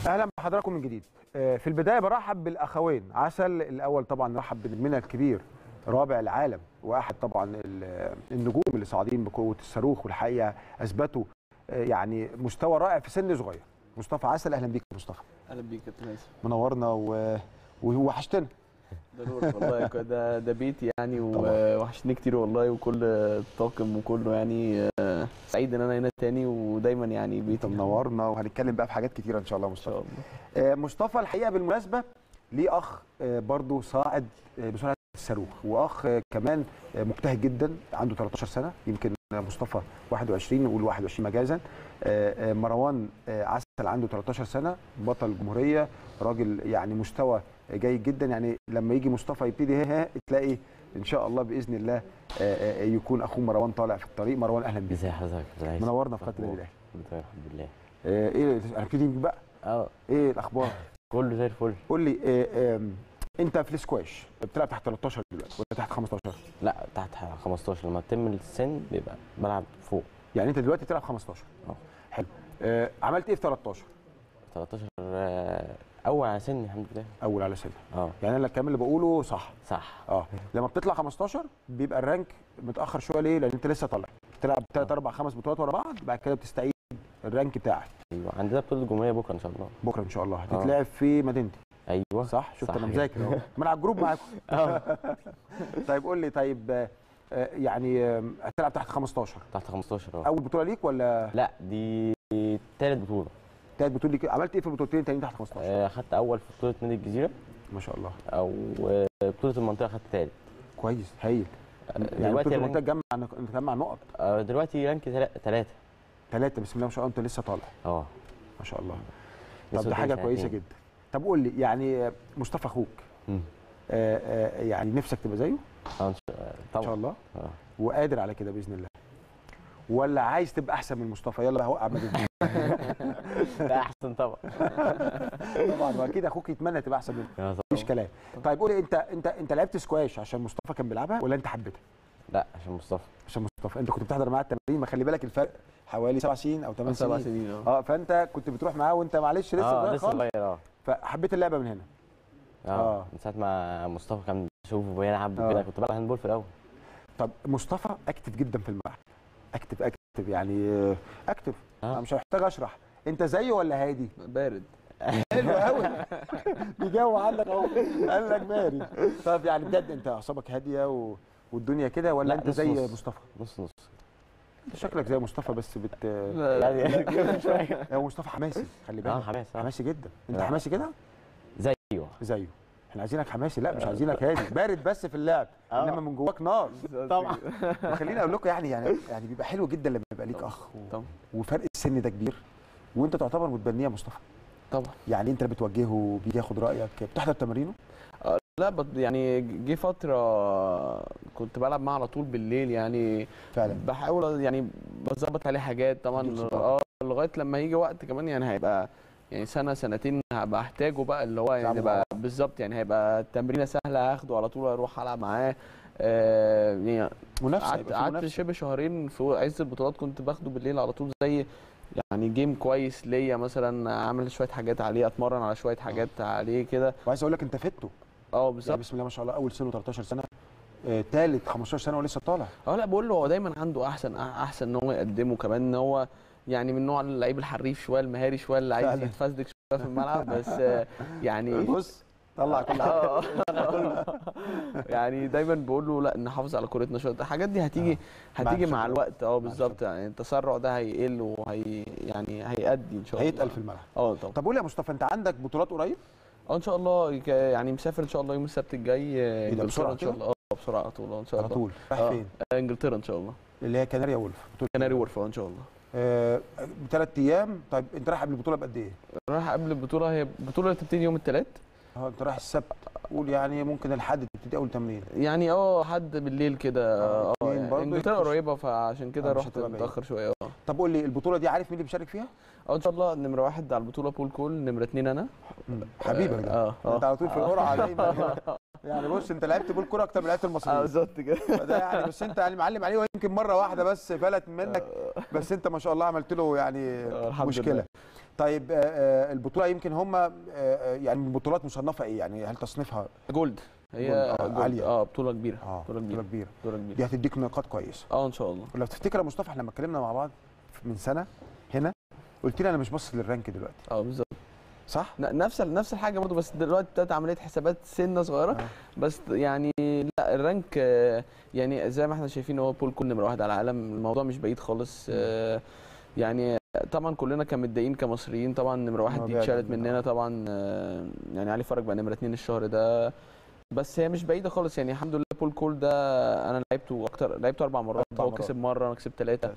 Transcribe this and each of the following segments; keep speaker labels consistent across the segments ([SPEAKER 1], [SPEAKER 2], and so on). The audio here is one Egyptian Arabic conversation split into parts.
[SPEAKER 1] اهلا بحضراتكم من جديد آه، في البدايه برحب بالاخوين عسل الاول طبعا نرحب بنجمنا الكبير رابع العالم واحد طبعا ال- النجوم اللي صاعدين بقوه الصاروخ والحقيقه اثبتوا آه، يعني مستوى رائع في سن صغير مصطفى عسل اهلا بيك يا مصطفى
[SPEAKER 2] اهلا بيك يا كابتن هيثم
[SPEAKER 1] منورنا و... ووحشتنا
[SPEAKER 2] ده نورك والله ده ده بيتي يعني ووحشني كتير والله وكل الطاقم وكله يعني آه، سعيد ان انا هنا تاني ودايما يعني
[SPEAKER 1] انت
[SPEAKER 2] بيتي
[SPEAKER 1] منورنا وهنتكلم بقى في حاجات كتيره ان شاء الله يا
[SPEAKER 2] ان
[SPEAKER 1] مصطفى
[SPEAKER 2] شاء الله
[SPEAKER 1] آه، مصطفى الحقيقه بالمناسبه ليه اخ آه، برضو صاعد آه، بسرعه الصاروخ واخ آه، كمان آه، مجتهد جدا عنده 13 سنه يمكن مصطفى 21 نقول 21 مجازا آه، آه، مروان آه، عسل عنده 13 سنه بطل جمهوريه راجل يعني مستوى جيد جدا يعني لما يجي مصطفى يبتدي ها ها تلاقي ان شاء الله باذن الله آه، آه، يكون اخوه مروان طالع في الطريق مروان اهلا بيك
[SPEAKER 3] ازي حضرتك ازي حضرتك؟
[SPEAKER 1] منورنا في قتل الاهلي
[SPEAKER 3] تمام الحمد لله
[SPEAKER 1] آه، ايه انا ابتدي بيك بقى
[SPEAKER 3] اه
[SPEAKER 1] ايه الاخبار
[SPEAKER 3] كله زي الفل
[SPEAKER 1] قول لي آه، آم، انت في السكواش بتلعب تحت 13 دلوقتي ولا تحت 15
[SPEAKER 3] لا تحت 15 لما تتم السن بيبقى بلعب فوق
[SPEAKER 1] يعني انت دلوقتي بتلعب 15
[SPEAKER 3] اه.
[SPEAKER 1] حلو آه عملت ايه في 13
[SPEAKER 3] 13 آه، اول على سني الحمد لله
[SPEAKER 1] اول على سنه
[SPEAKER 3] اه
[SPEAKER 1] يعني انا الكلام اللي بقوله صح
[SPEAKER 3] صح
[SPEAKER 1] اه لما بتطلع 15 بيبقى الرانك متاخر شويه ليه لان انت لسه طالع بتلعب 3 4 5 بطولات ورا بعض بعد كده بتستعيد الرانك بتاعك
[SPEAKER 3] ايوه عندنا بطوله الجمهوريه بكره ان شاء الله
[SPEAKER 1] بكره ان شاء الله هتتلعب في مدينتي
[SPEAKER 3] ايوه
[SPEAKER 1] صح شفت
[SPEAKER 3] صح
[SPEAKER 1] انا
[SPEAKER 3] كده.
[SPEAKER 1] مذاكر اهو من على الجروب معاكم طيب قول لي طيب آه، آه، يعني آه، هتلعب تحت 15
[SPEAKER 3] تحت 15 اه
[SPEAKER 1] اول بطوله ليك ولا
[SPEAKER 3] لا دي تالت بطوله
[SPEAKER 1] تالت بطوله ليك عملت ايه في البطولتين التانيين تحت 15
[SPEAKER 3] آه، خدت اول في بطوله نادي الجزيره
[SPEAKER 1] ما شاء الله
[SPEAKER 3] او آه، بطوله المنطقه خدت تالت
[SPEAKER 1] كويس هايل يعني
[SPEAKER 3] دلوقتي
[SPEAKER 1] بطوله
[SPEAKER 3] رانك-
[SPEAKER 1] المنطقه تجمع تجمع نقط
[SPEAKER 3] آه، دلوقتي رانك ثلاثه
[SPEAKER 1] ثلاثه بسم الله ما شاء الله انت لسه طالع
[SPEAKER 3] اه
[SPEAKER 1] ما شاء الله
[SPEAKER 3] لسه
[SPEAKER 1] طب ده حاجه
[SPEAKER 3] قدامي
[SPEAKER 1] كويسه
[SPEAKER 3] سنتين.
[SPEAKER 1] جدا طب قول لي يعني آه، مصطفى اخوك
[SPEAKER 3] مم.
[SPEAKER 1] آه، آه، يعني نفسك تبقى زيه
[SPEAKER 3] اه إن شاء-
[SPEAKER 1] ان
[SPEAKER 3] طبعا
[SPEAKER 1] شاء الله
[SPEAKER 3] آه.
[SPEAKER 1] وقادر على كده باذن الله ولا عايز تبقى احسن من مصطفى يلا بقى وقع مدينتي
[SPEAKER 3] ده احسن طبعا
[SPEAKER 1] طبعا واكيد اخوك يتمنى تبقى احسن منه
[SPEAKER 3] آه، طبعا.
[SPEAKER 1] مفيش كلام طيب قول لي انت انت انت لعبت سكواش عشان مصطفى كان بيلعبها ولا انت حبيتها
[SPEAKER 3] لا عشان مصطفى
[SPEAKER 1] عشان مصطفى انت كنت بتحضر معاه التمارين ما خلي بالك الفرق حوالي سبع سنين او ثمان
[SPEAKER 2] سبع
[SPEAKER 1] سنين
[SPEAKER 2] سنين اه
[SPEAKER 1] اه فانت كنت بتروح معاه وانت معلش لسه
[SPEAKER 3] اه
[SPEAKER 1] صغير
[SPEAKER 3] لسه
[SPEAKER 1] خالص
[SPEAKER 3] صغير اه
[SPEAKER 1] فحبيت اللعبه من هنا
[SPEAKER 3] اه
[SPEAKER 1] آه.
[SPEAKER 3] من ساعه ما مصطفى كان بشوفه بيلعب
[SPEAKER 1] آه.
[SPEAKER 3] وكده كنت بلعب هاندبول في الاول
[SPEAKER 1] طب مصطفى اكتف جدا في الملعب اكتف اكتف يعني آه، اكتف
[SPEAKER 3] آه.
[SPEAKER 1] انا مش محتاج اشرح انت زيه ولا هادي
[SPEAKER 2] بارد
[SPEAKER 1] حلو قوي بيجاوب عنك اهو قال لك بارد طب يعني بجد انت اعصابك هاديه و... والدنيا كده ولا
[SPEAKER 3] لا،
[SPEAKER 1] انت
[SPEAKER 3] نص
[SPEAKER 1] زي
[SPEAKER 3] نص.
[SPEAKER 1] مصطفى
[SPEAKER 3] نص نص
[SPEAKER 1] انت شكلك زي مصطفى بس بت
[SPEAKER 3] يعني كده شويه
[SPEAKER 1] هو مصطفى حماسي خلي بالك
[SPEAKER 3] اه حماس اه
[SPEAKER 1] حماسي جدا انت
[SPEAKER 3] لا.
[SPEAKER 1] حماسي كده
[SPEAKER 3] زيه
[SPEAKER 1] زيه احنا عايزينك حماسي لا مش عايزينك هادي بارد بس في اللعب
[SPEAKER 3] آه.
[SPEAKER 1] انما من جواك نار
[SPEAKER 3] طبعا
[SPEAKER 1] وخليني اقول لكم يعني يعني يعني بيبقى حلو جدا لما يبقى ليك اخ و...
[SPEAKER 2] طبعا
[SPEAKER 1] وفرق السن ده كبير وانت تعتبر متبنيه يا مصطفى
[SPEAKER 2] طبعا
[SPEAKER 1] يعني انت اللي بتوجهه بيجي ياخد رايك بتحضر تمارينه
[SPEAKER 2] لا بط- يعني جه فتره كنت بلعب معاه على طول بالليل يعني
[SPEAKER 1] فعلا
[SPEAKER 2] بحاول يعني بظبط عليه حاجات طبعا
[SPEAKER 1] تديك support.
[SPEAKER 2] اه لغايه لما يجي وقت كمان يعني هيبقى يعني سنه سنتين هبقى احتاجه بقى اللي هو يعني
[SPEAKER 1] تلعبوا مع
[SPEAKER 2] بقى بالظبط يعني هيبقى التمرينه سهله هاخده على طول اروح العب معاه آه يعني
[SPEAKER 1] منافسه
[SPEAKER 2] قعدت
[SPEAKER 1] يبقى في
[SPEAKER 2] قعدت
[SPEAKER 1] منافسه
[SPEAKER 2] شبه شهرين في عز البطولات كنت باخده بالليل على طول زي يعني جيم كويس ليا مثلا اعمل شويه حاجات عليه اتمرن على شويه حاجات عليه كده
[SPEAKER 1] وعايز اقول لك انت فته
[SPEAKER 2] اه
[SPEAKER 1] يعني
[SPEAKER 2] بالظبط
[SPEAKER 1] بسم الله ما شاء الله اول سنه 13 سنه آه، تالت 15 سنه ولسه طالع
[SPEAKER 2] اه لا بقول له هو دايما عنده احسن احسن ان هو يقدمه كمان ان هو يعني من نوع اللعيب الحريف شويه المهاري شويه اللي عايز
[SPEAKER 1] فعلا.
[SPEAKER 2] يتفزدك شويه في الملعب بس آه، يعني
[SPEAKER 1] بص طلع كل حاجه
[SPEAKER 2] اه يعني دايما بقول له لا نحافظ على كورتنا شويه الحاجات دي هتيجي هتيجي مع
[SPEAKER 1] الخبرة.
[SPEAKER 2] الوقت اه بالظبط يعني التسرع ده هيقل وهي يعني هيأدي ان شاء الله
[SPEAKER 1] هيتقل في الملعب
[SPEAKER 2] اه طبعا
[SPEAKER 1] طب قول لي يا مصطفى انت عندك بطولات قريب
[SPEAKER 2] اه ان شاء الله ك- يعني مسافر ان شاء الله يوم السبت الجاي آه،
[SPEAKER 1] إيه ده،
[SPEAKER 2] انجلترا
[SPEAKER 1] بسرعة
[SPEAKER 2] ان شاء
[SPEAKER 1] كده؟
[SPEAKER 2] الله اه بسرعه على طول اه ان شاء
[SPEAKER 1] على
[SPEAKER 2] الله
[SPEAKER 1] طول رايح
[SPEAKER 2] آه.
[SPEAKER 1] فين
[SPEAKER 2] آه، انجلترا ان شاء الله
[SPEAKER 1] اللي هي كناريا وولف بطوله
[SPEAKER 2] كناري وورفا ان شاء الله
[SPEAKER 1] آه ثلاث ايام طيب انت رايح قبل البطوله بقد ايه
[SPEAKER 2] رايح قبل البطوله هي البطوله هتبتدي يوم الثلاث
[SPEAKER 1] اه انت رايح السبت قول يعني ممكن الحد تبتدي اول تمرين
[SPEAKER 2] يعني اه حد بالليل كده
[SPEAKER 1] آه،
[SPEAKER 2] اه
[SPEAKER 1] اتنين
[SPEAKER 2] يعني
[SPEAKER 1] برضه
[SPEAKER 2] انجلترا
[SPEAKER 1] يخش.
[SPEAKER 2] قريبه فعشان كده
[SPEAKER 1] آه، مش
[SPEAKER 2] رحت
[SPEAKER 1] هتبقى بعيد.
[SPEAKER 2] متاخر شويه اه
[SPEAKER 1] طب قول لي البطوله دي عارف مين اللي بيشارك فيها
[SPEAKER 2] اه ان شاء الله نمره واحد على البطوله بول كول نمره اثنين انا
[SPEAKER 1] حبيبك ده
[SPEAKER 2] اه
[SPEAKER 1] انت على طول في القرعه دايما يعني بص انت لعبت بول كوره اكتر من لعيبه
[SPEAKER 2] اه
[SPEAKER 1] المصريين
[SPEAKER 2] بالظبط كده
[SPEAKER 1] فده يعني بس انت يعني معلم عليه ويمكن مره واحده بس فلت منك بس انت ما شاء الله عملت له يعني
[SPEAKER 2] آه، الحمد
[SPEAKER 1] مشكله
[SPEAKER 2] لله.
[SPEAKER 1] طيب آه، آه، البطوله يمكن هم آه، آه، يعني بطولات مصنفه ايه يعني هل تصنيفها
[SPEAKER 2] جولد هي
[SPEAKER 1] جولد، آه،
[SPEAKER 2] جولد.
[SPEAKER 1] عالية.
[SPEAKER 2] اه بطوله كبيره
[SPEAKER 1] اه
[SPEAKER 2] بطوله كبيره
[SPEAKER 1] بطوله كبيره
[SPEAKER 2] بطوله كبيره
[SPEAKER 1] دي هتديك نقاط كويسه
[SPEAKER 2] اه ان شاء الله
[SPEAKER 1] ولو تفتكر يا مصطفى احنا لما اتكلمنا مع بعض من سنه هنا قلت لي انا مش باصص للرانك دلوقتي
[SPEAKER 2] اه بالظبط
[SPEAKER 1] صح؟
[SPEAKER 2] ن- نفس ال- نفس الحاجه برضو بس دلوقتي ابتدت عمليه حسابات سنه صغيره
[SPEAKER 1] آه.
[SPEAKER 2] بس يعني لا الرانك آه، يعني زي ما احنا شايفين هو بول كل نمره واحد على العالم الموضوع مش بعيد خالص آه، يعني طبعا كلنا كان متضايقين كمصريين طبعا نمره واحد
[SPEAKER 1] هو
[SPEAKER 2] دي
[SPEAKER 1] بعد
[SPEAKER 2] اتشالت
[SPEAKER 1] عننا.
[SPEAKER 2] مننا طبعا آه، يعني علي فرج بقى نمره اتنين الشهر ده بس هي مش بعيده خالص يعني الحمد لله بول كول ده انا لعبته اكتر لعبته اربع مرات
[SPEAKER 1] أربع
[SPEAKER 2] هو
[SPEAKER 1] مرات.
[SPEAKER 2] كسب مره انا كسبت ثلاثه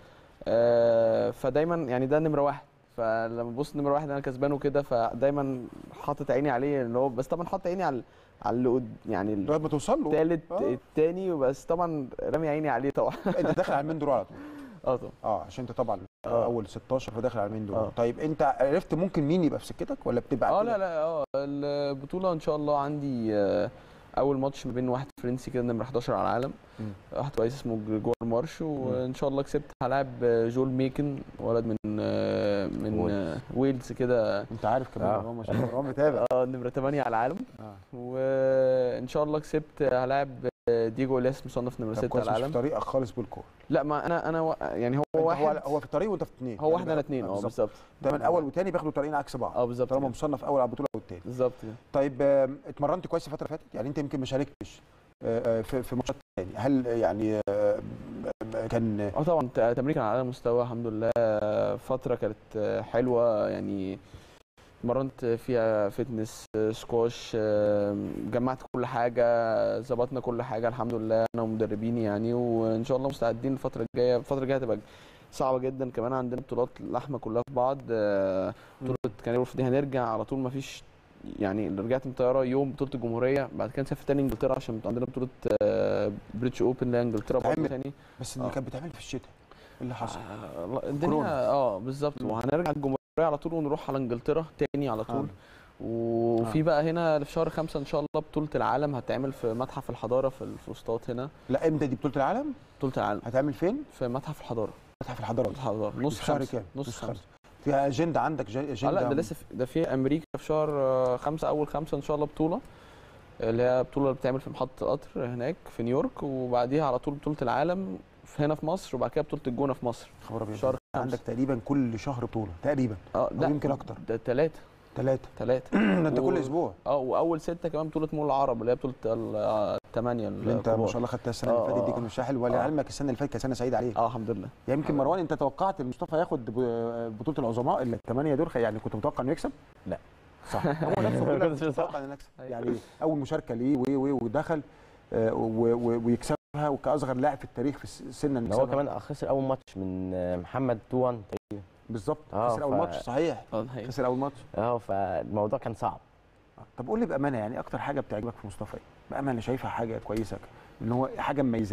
[SPEAKER 2] آه، فدايما يعني ده نمره واحد فلما ببص نمره واحد انا كسبانه كده فدايما حاطط عيني عليه اللي هو بس طبعا حاطط عيني على على اللي قد- يعني
[SPEAKER 1] لغايه ما توصل له
[SPEAKER 2] الثالث
[SPEAKER 1] آه.
[SPEAKER 2] الثاني بس طبعا رامي عيني عليه طبعا
[SPEAKER 1] انت داخل على المين دور على طول
[SPEAKER 2] اه طبعا
[SPEAKER 1] اه عشان انت طبعا
[SPEAKER 2] آه.
[SPEAKER 1] اول 16 فداخل على المين دور
[SPEAKER 2] آه.
[SPEAKER 1] طيب انت عرفت ممكن مين يبقى في سكتك ولا بتبقى
[SPEAKER 2] اه
[SPEAKER 1] كده؟
[SPEAKER 2] لا لا اه البطوله ان شاء الله عندي آه، اول ماتش ما بين واحد فرنسي كده نمره 11 على العالم
[SPEAKER 1] مم.
[SPEAKER 2] واحد كويس اسمه جريجور مارش وان شاء الله كسبت هلاعب آه، جول ميكن ولد من آه، من
[SPEAKER 3] ويلز.
[SPEAKER 2] آه، ويلز كده
[SPEAKER 1] انت عارف كمان
[SPEAKER 3] آه.
[SPEAKER 1] مروان ما شاء الله مروان متابع
[SPEAKER 2] اه نمره 8 على العالم
[SPEAKER 1] آه.
[SPEAKER 2] وان شاء الله كسبت هلاعب آه، ديجو الياس مصنف نمره
[SPEAKER 1] طب
[SPEAKER 2] 6
[SPEAKER 1] كويس
[SPEAKER 2] على
[SPEAKER 1] مش في
[SPEAKER 2] العالم
[SPEAKER 1] طريقك خالص بالكوره
[SPEAKER 2] لا ما انا انا و- يعني هو
[SPEAKER 1] هو
[SPEAKER 2] واحد
[SPEAKER 1] هو في الطريق وانت في اثنين
[SPEAKER 2] هو واحد انا اثنين اه
[SPEAKER 1] بالظبط
[SPEAKER 2] بالظبط
[SPEAKER 1] دايما اول وثاني بياخدوا طريقين عكس بعض
[SPEAKER 2] اه بالظبط
[SPEAKER 1] طالما
[SPEAKER 2] كده.
[SPEAKER 1] مصنف اول على البطوله والثاني
[SPEAKER 2] بالظبط كده
[SPEAKER 1] طيب آم، اتمرنت كويس الفتره اللي فاتت يعني انت يمكن ما شاركتش آه، آه، في في ماتشات تاني هل يعني آه، كان
[SPEAKER 2] اه طبعا ت- تمرين كان على اعلى مستوى الحمد لله فتره كانت حلوه يعني اتمرنت فيها فتنس سكواش جمعت كل حاجه ظبطنا كل حاجه الحمد لله انا ومدربيني يعني وان شاء الله مستعدين الفتره الجايه الفتره الجايه هتبقى صعبه جدا كمان عندنا بطولات لحمه كلها في بعض آه، بطوله كان دي هنرجع على طول ما فيش يعني رجعت من الطياره يوم بطوله الجمهوريه بعد كده نسافر تاني انجلترا عشان عندنا بطوله آه، بريتش اوبن اللي هي انجلترا برضه
[SPEAKER 1] بتعمل-
[SPEAKER 2] تاني
[SPEAKER 1] بس اللي
[SPEAKER 2] آه.
[SPEAKER 1] كانت بتعمل في الشتاء ايه اللي حصل؟
[SPEAKER 2] آه، الله- الدنيا
[SPEAKER 1] كورونا.
[SPEAKER 2] اه بالظبط
[SPEAKER 1] مم.
[SPEAKER 2] وهنرجع الجمهوريه على طول ونروح على انجلترا تاني على طول وفي
[SPEAKER 1] آه.
[SPEAKER 2] بقى هنا في شهر خمسة ان شاء الله بطولة العالم هتعمل في متحف الحضارة في الفسطاط هنا
[SPEAKER 1] لا امتى دي بطوله العالم؟
[SPEAKER 2] بطولة العالم
[SPEAKER 1] هتعمل فين؟
[SPEAKER 2] في متحف الحضارة
[SPEAKER 1] متحف الحضارات
[SPEAKER 2] متحف الحضارة نص
[SPEAKER 1] في شهر
[SPEAKER 2] خمسة
[SPEAKER 1] كام؟
[SPEAKER 2] نص
[SPEAKER 1] نص
[SPEAKER 2] خمسة
[SPEAKER 1] خمسة. في اجنده عندك جا-
[SPEAKER 2] اه
[SPEAKER 1] اجنده
[SPEAKER 2] لا ده لسه في ده في امريكا في شهر آه، خمسة اول خمسة ان شاء الله بطولة اللي هي بطولة اللي بتعمل في محطة القطر هناك في نيويورك وبعديها على طول بطولة العالم في هنا في مصر وبعد كده بطولة الجونة في مصر
[SPEAKER 1] خبر ابيض
[SPEAKER 2] شهر خمسة.
[SPEAKER 1] عندك تقريبا كل شهر بطوله تقريبا
[SPEAKER 2] اه
[SPEAKER 1] او يمكن اكتر
[SPEAKER 2] ده ثلاثة
[SPEAKER 1] ثلاثه
[SPEAKER 2] ثلاثة
[SPEAKER 1] ده انت كل
[SPEAKER 2] و-
[SPEAKER 1] اسبوع
[SPEAKER 2] اه واول ستة كمان بطولة مول العرب اللي هي بطولة ال- الثمانية
[SPEAKER 1] اللي انت ما شاء الله خدتها السنه اللي
[SPEAKER 2] آه،
[SPEAKER 1] فاتت دي
[SPEAKER 2] آه.
[SPEAKER 1] كان مش حلو ولعلمك السنه اللي فاتت كانت سنه سعيده عليك
[SPEAKER 2] اه الحمد لله
[SPEAKER 1] يعني يمكن مروان انت توقعت مصطفى ياخد ب- بطوله العظماء الثمانيه دول يعني كنت متوقع انه يكسب؟
[SPEAKER 3] لا.
[SPEAKER 1] صح هو نفسه بيقول لك
[SPEAKER 3] كنتش
[SPEAKER 1] مش متوقع انه يكسب
[SPEAKER 2] أيوة.
[SPEAKER 1] يعني اول مشاركه ليه و- و- ودخل آه، و- و- ويكسبها وكاصغر لاعب في التاريخ في الس- سنا إنه
[SPEAKER 3] ده هو
[SPEAKER 1] يكسبها.
[SPEAKER 3] كمان خسر اول ماتش من آه، محمد توان تقريبا
[SPEAKER 1] بالظبط
[SPEAKER 3] آه،
[SPEAKER 1] خسر اول
[SPEAKER 3] ف-
[SPEAKER 1] ماتش صحيح
[SPEAKER 2] اه الحقيقة.
[SPEAKER 1] خسر اول ماتش
[SPEAKER 3] اه فالموضوع كان صعب
[SPEAKER 1] آه. طب قول لي بامانه يعني اكتر حاجه بتعجبك في مصطفى ايه؟ بامانه شايفها حاجه كويسه ان هو حاجه مميزه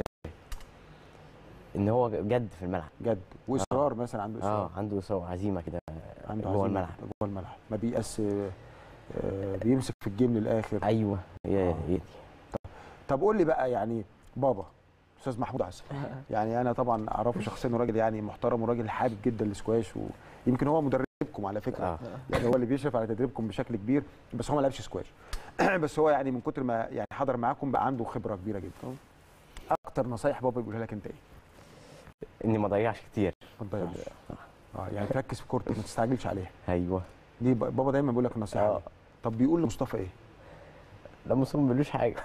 [SPEAKER 3] ان هو جد في الملعب
[SPEAKER 1] جد واصرار مثلا عنده اصرار
[SPEAKER 3] اه عنده سو عزيمه كده
[SPEAKER 1] عنده
[SPEAKER 3] جوه
[SPEAKER 1] عزيمة
[SPEAKER 3] الملعب
[SPEAKER 1] جوه الملعب ما بيأس آه، آه، بيمسك في الجيم للاخر
[SPEAKER 3] ايوه هي
[SPEAKER 1] آه.
[SPEAKER 3] هي دي
[SPEAKER 1] طب قول لي بقى يعني بابا استاذ محمود عسل يعني انا طبعا اعرفه شخصيا وراجل يعني محترم وراجل حابب جدا السكواش ويمكن هو مدربكم على فكره
[SPEAKER 3] اه
[SPEAKER 1] يعني هو اللي بيشرف على تدريبكم بشكل كبير بس هو ما لعبش سكواش بس هو يعني من كتر ما يعني حضر معاكم بقى عنده خبره كبيره جدا اكتر نصايح بابا بيقولها لك انت ايه؟
[SPEAKER 3] اني ما اضيعش كتير
[SPEAKER 1] ما تضيعش اه يعني تركز في كورتك ما تستعجلش عليها
[SPEAKER 3] ايوه
[SPEAKER 1] دي ب- بابا دايما بيقول لك النصيحه
[SPEAKER 3] اه
[SPEAKER 1] دي طب بيقول لمصطفى ايه؟
[SPEAKER 3] لا مصر ما بيقولوش حاجه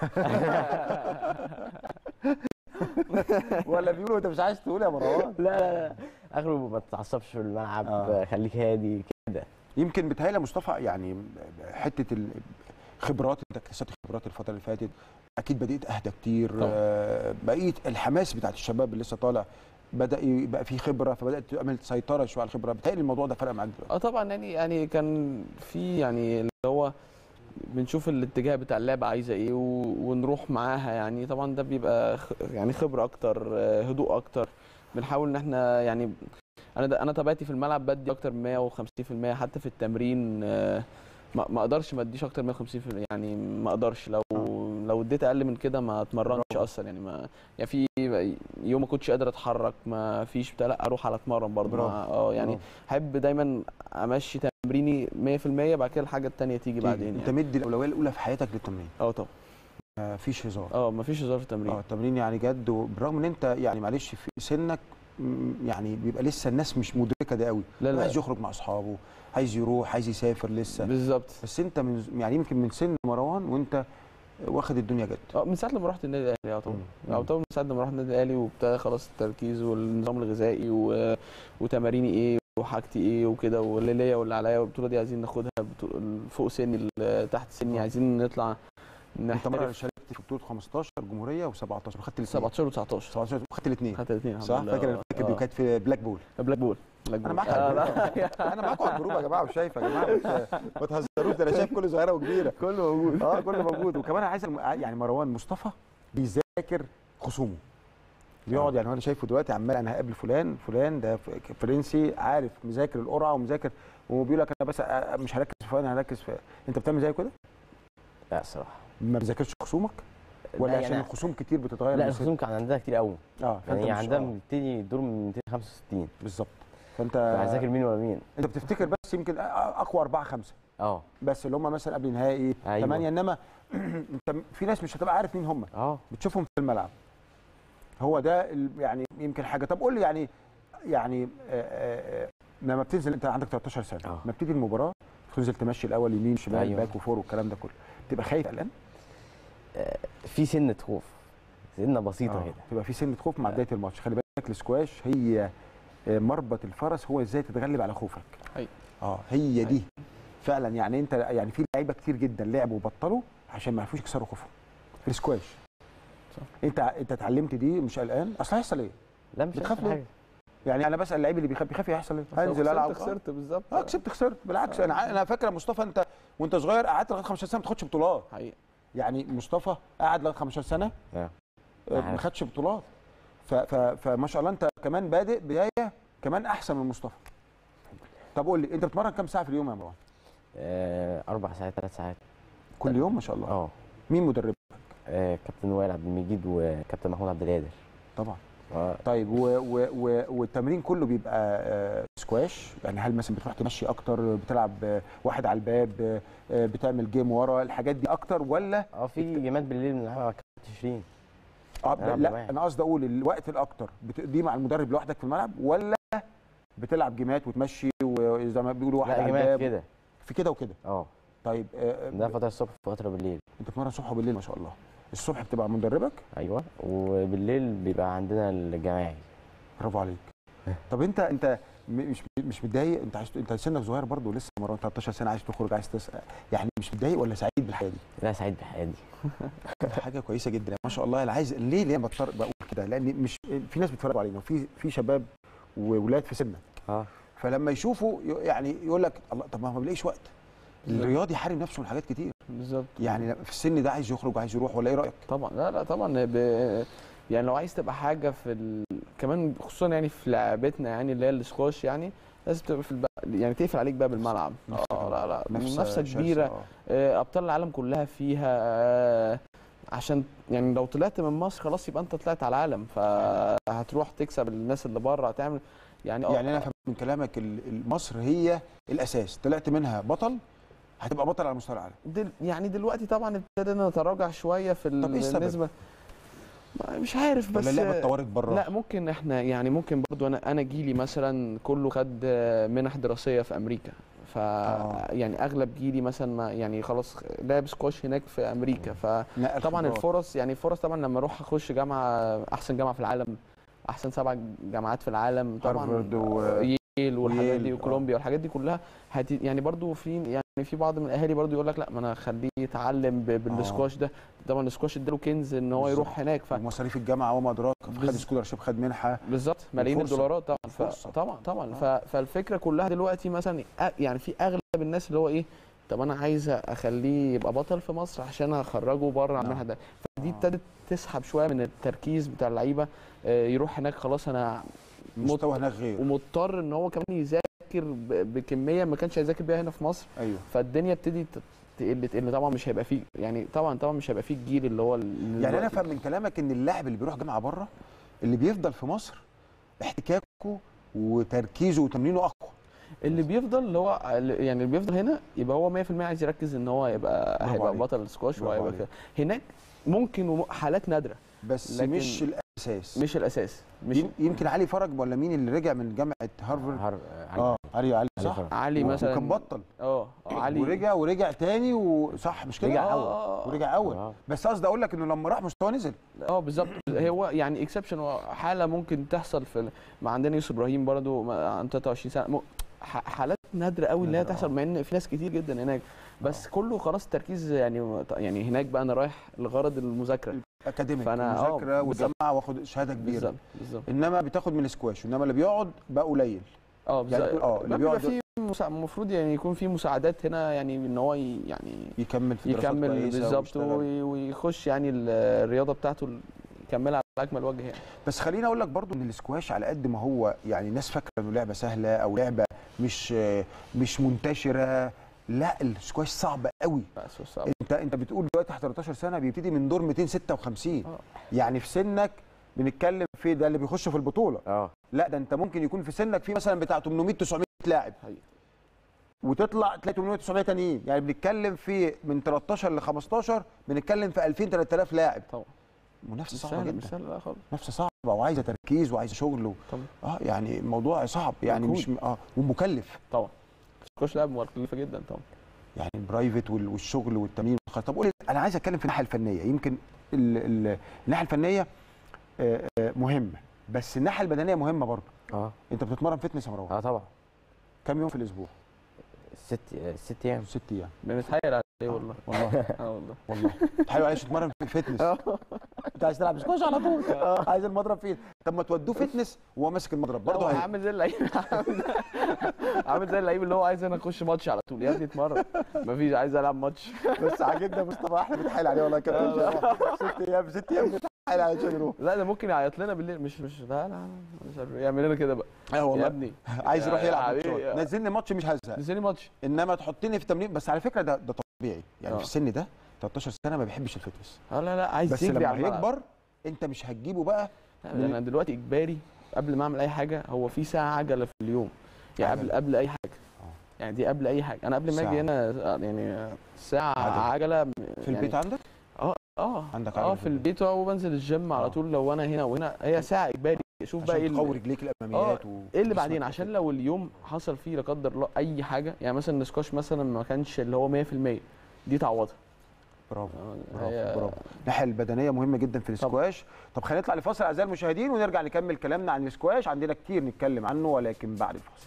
[SPEAKER 1] ولا بيقولوا انت مش عايز تقول يا مروان
[SPEAKER 3] لا لا لا اخره ما تتعصبش في الملعب
[SPEAKER 1] آه.
[SPEAKER 3] خليك هادي كده
[SPEAKER 1] يمكن بتهيألي مصطفى يعني حته الخبرات انت اكتسبت خبرات الفتره اللي فاتت اكيد بديت اهدى كتير
[SPEAKER 2] طبعا.
[SPEAKER 1] آه، بقيت الحماس بتاعت الشباب اللي لسه طالع بدا يبقى في خبره فبدات تعمل سيطره شويه على الخبره بتهيألي الموضوع ده فرق معاك دلوقتي
[SPEAKER 2] اه طبعا يعني يعني كان في يعني اللي هو بنشوف الاتجاه بتاع اللعبه عايزه ايه و- ونروح معاها يعني طبعا ده بيبقى خ- يعني خبره اكتر آه، هدوء اكتر بنحاول ان احنا يعني انا ده انا طبيعتي في الملعب بدي اكتر من 150% حتى في التمرين آه، ما ما اقدرش ما اديش اكتر من 150% يعني ما اقدرش لو لو اديت اقل من كده ما اتمرنش
[SPEAKER 1] برافو.
[SPEAKER 2] اصلا يعني ما يعني في يوم ما كنتش قادر اتحرك ما فيش بتاع لا اروح على اتمرن برضه
[SPEAKER 1] برافو.
[SPEAKER 2] ما- اه يعني
[SPEAKER 1] برافو.
[SPEAKER 2] احب دايما امشي تمريني 100% بعد كده الحاجه الثانيه تيجي بعدين
[SPEAKER 1] انت
[SPEAKER 2] يعني
[SPEAKER 1] مدي الاولويه الاولى في حياتك للتمرين
[SPEAKER 2] اه طبعا
[SPEAKER 1] مفيش هزار
[SPEAKER 2] اه مفيش هزار في
[SPEAKER 1] اه
[SPEAKER 2] التمرين
[SPEAKER 1] التمرين يعني جد وبرغم ان انت يعني معلش في سنك م، يعني بيبقى لسه الناس مش مدركه ده قوي
[SPEAKER 2] لا لا
[SPEAKER 1] عايز يخرج مع اصحابه عايز يروح عايز يسافر لسه
[SPEAKER 2] بالظبط
[SPEAKER 1] بس انت من يعني يمكن من سن مروان وانت واخد الدنيا جد
[SPEAKER 2] اه من ساعه لما رحت النادي الاهلي اه طبعا
[SPEAKER 1] مم.
[SPEAKER 2] اه طبعا من ساعه لما رحت النادي الاهلي وابتدى خلاص التركيز والنظام الغذائي و... وتماريني ايه وحاجتي ايه وكده واللي ليا واللي عليا والبطوله دي عايزين ناخدها بطو- فوق سني ال- تحت سني عايزين نطلع
[SPEAKER 1] انت مره
[SPEAKER 2] نحترف
[SPEAKER 1] شاركت في بطوله 15 جمهوريه و17 وخدت الاثنين
[SPEAKER 2] 17 و19
[SPEAKER 1] 17 وخدت الاثنين
[SPEAKER 2] خدت الاثنين
[SPEAKER 1] صح فاكر فاكر دي كانت في بلاك بول
[SPEAKER 2] بلاك بول بلاك
[SPEAKER 1] انا
[SPEAKER 2] بول
[SPEAKER 1] معاك
[SPEAKER 2] آه،
[SPEAKER 1] على
[SPEAKER 2] لا.
[SPEAKER 1] الجروب. انا معاكم على الجروب يا جماعه مش شايف يا جماعه ما- ما تهزروش ده انا شايف كل صغيره وكبيره
[SPEAKER 2] كله موجود
[SPEAKER 1] اه كله موجود وكمان عايز الم- يعني مروان مصطفى بيذاكر خصومه بيقعد يعني انا شايفه دلوقتي عمال انا هقابل فلان فلان ده ف- فرنسي عارف مذاكر القرعه ومذاكر وبيقول لك انا بس أ- مش هركز في فلان انا هركز في انت بتعمل زي كده
[SPEAKER 3] لا الصراحه
[SPEAKER 1] ما بتذاكرش خصومك ولا
[SPEAKER 3] لا،
[SPEAKER 1] عشان
[SPEAKER 3] يعني-
[SPEAKER 1] الخصوم كتير بتتغير
[SPEAKER 3] لا
[SPEAKER 1] من سن؟
[SPEAKER 3] الخصوم كان عندنا كتير قوي
[SPEAKER 1] اه فانت
[SPEAKER 3] يعني
[SPEAKER 1] مش-
[SPEAKER 3] عندنا
[SPEAKER 1] آه،
[SPEAKER 3] بتبتدي دور من 265
[SPEAKER 1] بالظبط فانت
[SPEAKER 3] هذاكر مين ولا مين
[SPEAKER 1] انت بتفتكر بس يمكن أ- اقوى اربعه خمسه
[SPEAKER 3] اه
[SPEAKER 1] بس اللي هم مثلا قبل نهائي
[SPEAKER 3] أيوة.
[SPEAKER 1] ثمانيه انما انت في ناس مش هتبقى عارف مين هم
[SPEAKER 3] اه
[SPEAKER 1] بتشوفهم في الملعب هو ده ال- يعني يمكن حاجه طب قول لي يعني يعني آه، آه، آه، لما بتنزل انت عندك 13 سنه
[SPEAKER 3] آه.
[SPEAKER 1] لما بتيجي المباراه تنزل تمشي الاول يمين شمال
[SPEAKER 3] أيوة.
[SPEAKER 1] باك وفور والكلام ده كله تبقى خايف قلقان
[SPEAKER 3] في سنه خوف سنه بسيطه
[SPEAKER 1] آه،
[SPEAKER 3] كده
[SPEAKER 1] تبقى في سنه خوف مع بدايه الماتش خلي بالك السكواش هي آه، مربط الفرس هو ازاي تتغلب على خوفك
[SPEAKER 2] أيوة.
[SPEAKER 1] اه هي دي فعلا يعني انت يعني في لعيبه كتير جدا لعبوا وبطلوا عشان ما عرفوش يكسروا خوفهم في السكواش
[SPEAKER 2] صح.
[SPEAKER 1] انت انت اتعلمت دي مش قلقان اصل هيحصل ايه
[SPEAKER 3] لا مش
[SPEAKER 1] بتخاف
[SPEAKER 3] هيحصل
[SPEAKER 1] ليه؟
[SPEAKER 3] حاجه
[SPEAKER 1] يعني انا بسال اللعيب اللي بيخاف بيخاف يحصل ايه؟
[SPEAKER 2] بس لو
[SPEAKER 1] هنزل
[SPEAKER 2] خسرت
[SPEAKER 1] العب
[SPEAKER 2] خسرت بالظبط
[SPEAKER 1] اه كسبت خسرت بالعكس انا ع- انا فاكر يا مصطفى انت وانت صغير قعدت لغايه 15 سنه ما تاخدش بطولات
[SPEAKER 2] حقيقي
[SPEAKER 1] يعني مصطفى قعد لغايه 15 سنه
[SPEAKER 3] آه.
[SPEAKER 1] آه، ما
[SPEAKER 3] عارف.
[SPEAKER 1] خدش بطولات ف- ف- فما شاء الله انت كمان بادئ بدايه كمان احسن من مصطفى طب قول لي انت بتتمرن كام ساعه في اليوم يا مروان؟
[SPEAKER 3] آه، اربع ساعات ثلاث ساعات
[SPEAKER 1] كل يوم ما شاء الله
[SPEAKER 3] اه
[SPEAKER 1] مين مدرب؟
[SPEAKER 3] آه، كابتن وائل عبد المجيد وكابتن محمود عبد القادر
[SPEAKER 1] طبعا
[SPEAKER 3] آه،
[SPEAKER 1] طيب و و و والتمرين كله بيبقى آه، سكواش يعني هل مثلا بتروح تمشي اكتر بتلعب آه، واحد على الباب آه، بتعمل جيم ورا الحاجات دي اكتر ولا
[SPEAKER 3] اه في جيمات بالليل بنلعبها مع كابتن شيرين
[SPEAKER 1] اه
[SPEAKER 3] ألعب
[SPEAKER 1] لا
[SPEAKER 3] معاه.
[SPEAKER 1] انا قصدي اقول الوقت الاكتر بتقضيه مع المدرب لوحدك في الملعب ولا بتلعب جيمات وتمشي وزي ما بيقولوا واحد
[SPEAKER 3] لا
[SPEAKER 1] على
[SPEAKER 3] جيمات
[SPEAKER 1] الباب
[SPEAKER 3] كده
[SPEAKER 1] في كده وكده
[SPEAKER 3] اه
[SPEAKER 1] طيب آه،
[SPEAKER 3] ده فتره الصبح وفتره بالليل
[SPEAKER 1] انت بتتمرن الصبح وبالليل ما شاء الله الصبح بتبقى مدربك
[SPEAKER 3] ايوه وبالليل بيبقى عندنا الجماعي
[SPEAKER 1] برافو عليك طب انت انت م- مش مش متضايق انت عايز انت سنك صغير برضه لسه مره 13 سنه عايز تخرج عايز تسأل يعني مش متضايق ولا سعيد بالحياه دي
[SPEAKER 3] لا سعيد بحياتي
[SPEAKER 1] حاجه كويسه جدا ما شاء الله انا عايز ليه ليه بضطر بقول كده لان مش في ناس بيتفرجوا علينا وفي في شباب وولاد في سنك
[SPEAKER 3] اه
[SPEAKER 1] فلما يشوفوا ي- يعني يقول لك الله طب ما هو ما بيلاقيش وقت الرياضي حارم نفسه من حاجات كتير
[SPEAKER 2] بالظبط
[SPEAKER 1] يعني في السن ده عايز يخرج وعايز يروح ولا ايه رايك
[SPEAKER 2] طبعا لا لا طبعا ب... يعني لو عايز تبقى حاجه في ال... كمان خصوصا يعني في لعبتنا يعني اللي هي السكواش يعني لازم تبقى في الب... يعني تقفل عليك باب الملعب
[SPEAKER 1] نفس-
[SPEAKER 2] اه لا لا
[SPEAKER 1] نفس
[SPEAKER 2] منافسه
[SPEAKER 1] شرسة،
[SPEAKER 2] كبيره
[SPEAKER 1] آه.
[SPEAKER 2] آه، ابطال العالم كلها فيها آه، عشان يعني لو طلعت من مصر خلاص يبقى انت طلعت على العالم فهتروح تكسب الناس اللي بره هتعمل يعني
[SPEAKER 1] يعني انا فهمت من كلامك ال- ال- مصر هي الاساس طلعت منها بطل هتبقى بطل على مستوى العالم
[SPEAKER 2] دل يعني دلوقتي طبعا ابتدينا نتراجع شويه في
[SPEAKER 1] طب إيه السبب؟
[SPEAKER 2] النسبه ما- مش عارف بس
[SPEAKER 1] ولا اللعبه اتطورت بره
[SPEAKER 2] لا ممكن احنا يعني ممكن برضو انا انا جيلي مثلا كله خد آه، منح دراسيه في امريكا ف
[SPEAKER 1] آه.
[SPEAKER 2] يعني اغلب جيلي مثلا ما يعني خلاص لعب سكواش هناك في امريكا فطبعا
[SPEAKER 1] خبرات.
[SPEAKER 2] الفرص يعني فرص طبعا لما اروح اخش جامعه احسن جامعه في العالم احسن سبع جامعات في العالم طبعا
[SPEAKER 1] هارفارد و-
[SPEAKER 2] ييل والحاجات
[SPEAKER 1] وييل،
[SPEAKER 2] دي
[SPEAKER 1] آه.
[SPEAKER 2] وكولومبيا والحاجات دي كلها هت يعني برضو في يعني في بعض من الاهالي برضو يقول لك لا ما انا اخليه يتعلم ب- بالسكواش ده طبعا السكواش اداله كنز ان هو
[SPEAKER 1] بالظبط.
[SPEAKER 2] يروح هناك ف
[SPEAKER 1] ومصاريف الجامعه وما ادراك خد
[SPEAKER 2] بز-
[SPEAKER 1] سكولارشيب خد منحه
[SPEAKER 2] بالظبط ملايين
[SPEAKER 1] فرصة.
[SPEAKER 2] الدولارات طبعا ف...
[SPEAKER 1] فرصة.
[SPEAKER 2] طبعا طبعا
[SPEAKER 1] آه.
[SPEAKER 2] ف... فالفكره كلها دلوقتي مثلا أ- يعني في اغلب الناس اللي هو ايه طب انا عايز اخليه يبقى بطل في مصر عشان اخرجه بره عن
[SPEAKER 1] نعم.
[SPEAKER 2] المنحه ده فدي
[SPEAKER 1] آه.
[SPEAKER 2] ابتدت تسحب شويه من التركيز بتاع اللعيبه آه، يروح هناك خلاص انا
[SPEAKER 1] المستوى هناك غير
[SPEAKER 2] ومضطر ان هو كمان يذاكر ب- بكميه ما كانش هيذاكر بيها هنا في مصر
[SPEAKER 1] ايوه
[SPEAKER 2] فالدنيا ابتدي ت- تقل تقل طبعا مش هيبقى فيه يعني طبعا طبعا مش هيبقى فيه الجيل اللي هو ال-
[SPEAKER 1] يعني انا
[SPEAKER 2] دلوقتي.
[SPEAKER 1] افهم من كلامك ان اللاعب اللي بيروح جامعه بره اللي بيفضل في مصر احتكاكه وتركيزه وتمرينه اقوى
[SPEAKER 2] اللي بيفضل اللي هو يعني اللي بيفضل هنا يبقى هو 100% عايز يركز ان هو يبقى
[SPEAKER 1] برافو
[SPEAKER 2] هيبقى
[SPEAKER 1] عليك.
[SPEAKER 2] بطل السكواش
[SPEAKER 1] برافو
[SPEAKER 2] وهيبقى
[SPEAKER 1] عليك.
[SPEAKER 2] كده هناك ممكن وم- حالات نادره
[SPEAKER 1] بس
[SPEAKER 2] لكن-
[SPEAKER 1] مش الاساس
[SPEAKER 2] مش الاساس مش
[SPEAKER 1] يم- يمكن علي فرج ولا مين اللي رجع من جامعه هارفارد
[SPEAKER 3] هار...
[SPEAKER 1] اه علي علي
[SPEAKER 3] علي
[SPEAKER 1] صح
[SPEAKER 3] فرج.
[SPEAKER 2] علي مثلا
[SPEAKER 1] وكان بطل
[SPEAKER 2] اه آه، علي
[SPEAKER 1] ورجع ورجع تاني وصح مش كده
[SPEAKER 3] رجع
[SPEAKER 2] آه،
[SPEAKER 3] أول.
[SPEAKER 2] آه، آه.
[SPEAKER 1] ورجع اول
[SPEAKER 3] آه.
[SPEAKER 1] بس قصدي اقول لك انه لما راح مستواه نزل
[SPEAKER 2] اه بالظبط هو يعني اكسبشن حاله ممكن تحصل في ما عندنا يوسف ابراهيم برضو ما- عن 23 سنه م- ح- حالات نادره قوي اللي هي
[SPEAKER 3] نادرة،
[SPEAKER 2] تحصل مع ان في ناس كتير جدا هناك بس كله خلاص التركيز يعني يعني هناك بقى انا رايح لغرض المذاكره
[SPEAKER 1] اكاديميك
[SPEAKER 2] فأنا- آه،
[SPEAKER 1] مذاكره
[SPEAKER 2] بالظبط.
[SPEAKER 1] وجامعه واخد شهاده كبيره
[SPEAKER 2] بالظبط بالظبط
[SPEAKER 1] انما بتاخد من السكواش انما اللي بيقعد بقى قليل
[SPEAKER 2] اه
[SPEAKER 1] يعني
[SPEAKER 2] بالظبط
[SPEAKER 1] اه اللي
[SPEAKER 2] بيبقى
[SPEAKER 1] بيقعد
[SPEAKER 2] في مسا- المفروض يعني يكون في مساعدات هنا يعني ان هو ي- يعني
[SPEAKER 1] يكمل في دراسات
[SPEAKER 2] يكمل
[SPEAKER 1] كويسة
[SPEAKER 2] بالظبط
[SPEAKER 1] ويشتغل.
[SPEAKER 2] وي- ويخش يعني ال- الرياضه بتاعته ال- يكملها على اكمل وجه يعني
[SPEAKER 1] بس خليني اقول لك برضو ان السكواش على قد ما هو يعني الناس فاكره انه لعبه سهله او لعبه مش مش منتشره لا السكواش صعب قوي
[SPEAKER 2] بس هو صعب.
[SPEAKER 1] انت انت بتقول دلوقتي تحت 13 سنه بيبتدي من دور 256
[SPEAKER 2] آه.
[SPEAKER 1] يعني في سنك بنتكلم في ده اللي بيخش في البطوله
[SPEAKER 3] اه
[SPEAKER 1] لا ده انت ممكن يكون في سنك في مثلا بتاع 800 900 لاعب
[SPEAKER 2] حقيقي.
[SPEAKER 1] وتطلع تلاقي 800 900 تانيين يعني بنتكلم في من 13 ل 15 بنتكلم في 2000 3000 لاعب
[SPEAKER 2] طبعا
[SPEAKER 1] منافسه
[SPEAKER 2] مش
[SPEAKER 1] صعبه
[SPEAKER 2] سهل
[SPEAKER 1] جدا
[SPEAKER 2] مش سهل لا خالص
[SPEAKER 1] منافسه صعبه وعايزه تركيز وعايزه شغل و...
[SPEAKER 2] طبعا
[SPEAKER 1] اه يعني الموضوع صعب يعني
[SPEAKER 2] مجهود.
[SPEAKER 1] مش اه ومكلف
[SPEAKER 2] طبعا السكواش لعبه مكلفه جدا طبعا
[SPEAKER 1] يعني البرايفت وال- والشغل والتمرين والخ- طب قول لي، انا عايز اتكلم في الناحيه الفنيه يمكن ال- ال- الناحيه الفنيه آه، آه، مهمه بس الناحيه البدنيه مهمه برضه
[SPEAKER 3] اه
[SPEAKER 1] انت بتتمرن فتنس يا مروان
[SPEAKER 3] اه طبعا
[SPEAKER 1] كام يوم في الاسبوع
[SPEAKER 3] ست ست ايام
[SPEAKER 1] ست ايام
[SPEAKER 2] بنتحايل عليه والله
[SPEAKER 1] والله
[SPEAKER 2] اه والله
[SPEAKER 1] والله تحاول عايز تتمرن في الفتنس انت عايز تلعب سكواش على طول عايز المضرب فين طب ما تودوه فتنس وهو ماسك المضرب برضه
[SPEAKER 2] برضه
[SPEAKER 1] هي...
[SPEAKER 2] عامل زي اللعيب عامل زي اللعيب اللي هو عايز انا اخش ماتش على طول يا ابني اتمرن مفيش عايز العب ماتش
[SPEAKER 1] بس عاجبنا مصطفى احنا بنتحايل عليه والله يا كابتن ست ايام ست ايام بنتحايل عليه عشان يروح
[SPEAKER 2] لا ده ممكن يعيط لنا بالليل مش مش لا لا لا مش عارف يعمل لنا كده بقى
[SPEAKER 1] اه
[SPEAKER 2] يا
[SPEAKER 1] والله
[SPEAKER 2] ابني
[SPEAKER 1] عايز يروح
[SPEAKER 2] يا
[SPEAKER 1] يلعب
[SPEAKER 2] حبيبي.
[SPEAKER 1] ماتشات نزلني ماتش مش هزهق
[SPEAKER 2] نزلي ماتش
[SPEAKER 1] انما تحطني في تمرين بس على فكره ده ده طبيعي يعني
[SPEAKER 2] اه.
[SPEAKER 1] في السن ده 13 سنه ما بيحبش الفتنس
[SPEAKER 2] اه لا لا عايز
[SPEAKER 1] بس
[SPEAKER 2] يجري
[SPEAKER 1] لما
[SPEAKER 2] على الملعب.
[SPEAKER 1] هيكبر انت مش هتجيبه بقى
[SPEAKER 2] لا، ده انا دلوقتي اجباري قبل ما اعمل اي حاجه هو في ساعه عجله في اليوم يعني قبل
[SPEAKER 1] عجلة.
[SPEAKER 2] قبل اي حاجه
[SPEAKER 1] اه.
[SPEAKER 2] يعني دي قبل اي حاجه انا قبل ما
[SPEAKER 1] ساعة.
[SPEAKER 2] اجي هنا آه، يعني ساعه
[SPEAKER 1] عجلة.
[SPEAKER 2] عجله,
[SPEAKER 1] في البيت عندك
[SPEAKER 2] اه
[SPEAKER 1] عندك
[SPEAKER 2] اه
[SPEAKER 1] عجلة
[SPEAKER 2] في
[SPEAKER 1] في البيت.
[SPEAKER 2] البيت اه وبنزل الجيم على
[SPEAKER 1] اه.
[SPEAKER 2] طول لو انا هنا وهنا هي ساعه اجباري شوف بقى ايه
[SPEAKER 1] عشان
[SPEAKER 2] اللي-
[SPEAKER 1] تقوي رجليك الاماميات و...
[SPEAKER 2] ايه اللي بعدين عشان لو اليوم حصل فيه لا قدر الله اي حاجه يعني مثلا السكواش مثلا ما كانش اللي هو 100% دي تعوضها
[SPEAKER 1] برافو
[SPEAKER 2] آه، هي-
[SPEAKER 1] برافو برافو الناحيه البدنيه مهمه جدا في السكواش طب خلينا نطلع لفاصل اعزائي المشاهدين ونرجع نكمل كلامنا عن السكواش عندنا كتير نتكلم عنه ولكن بعد الفاصل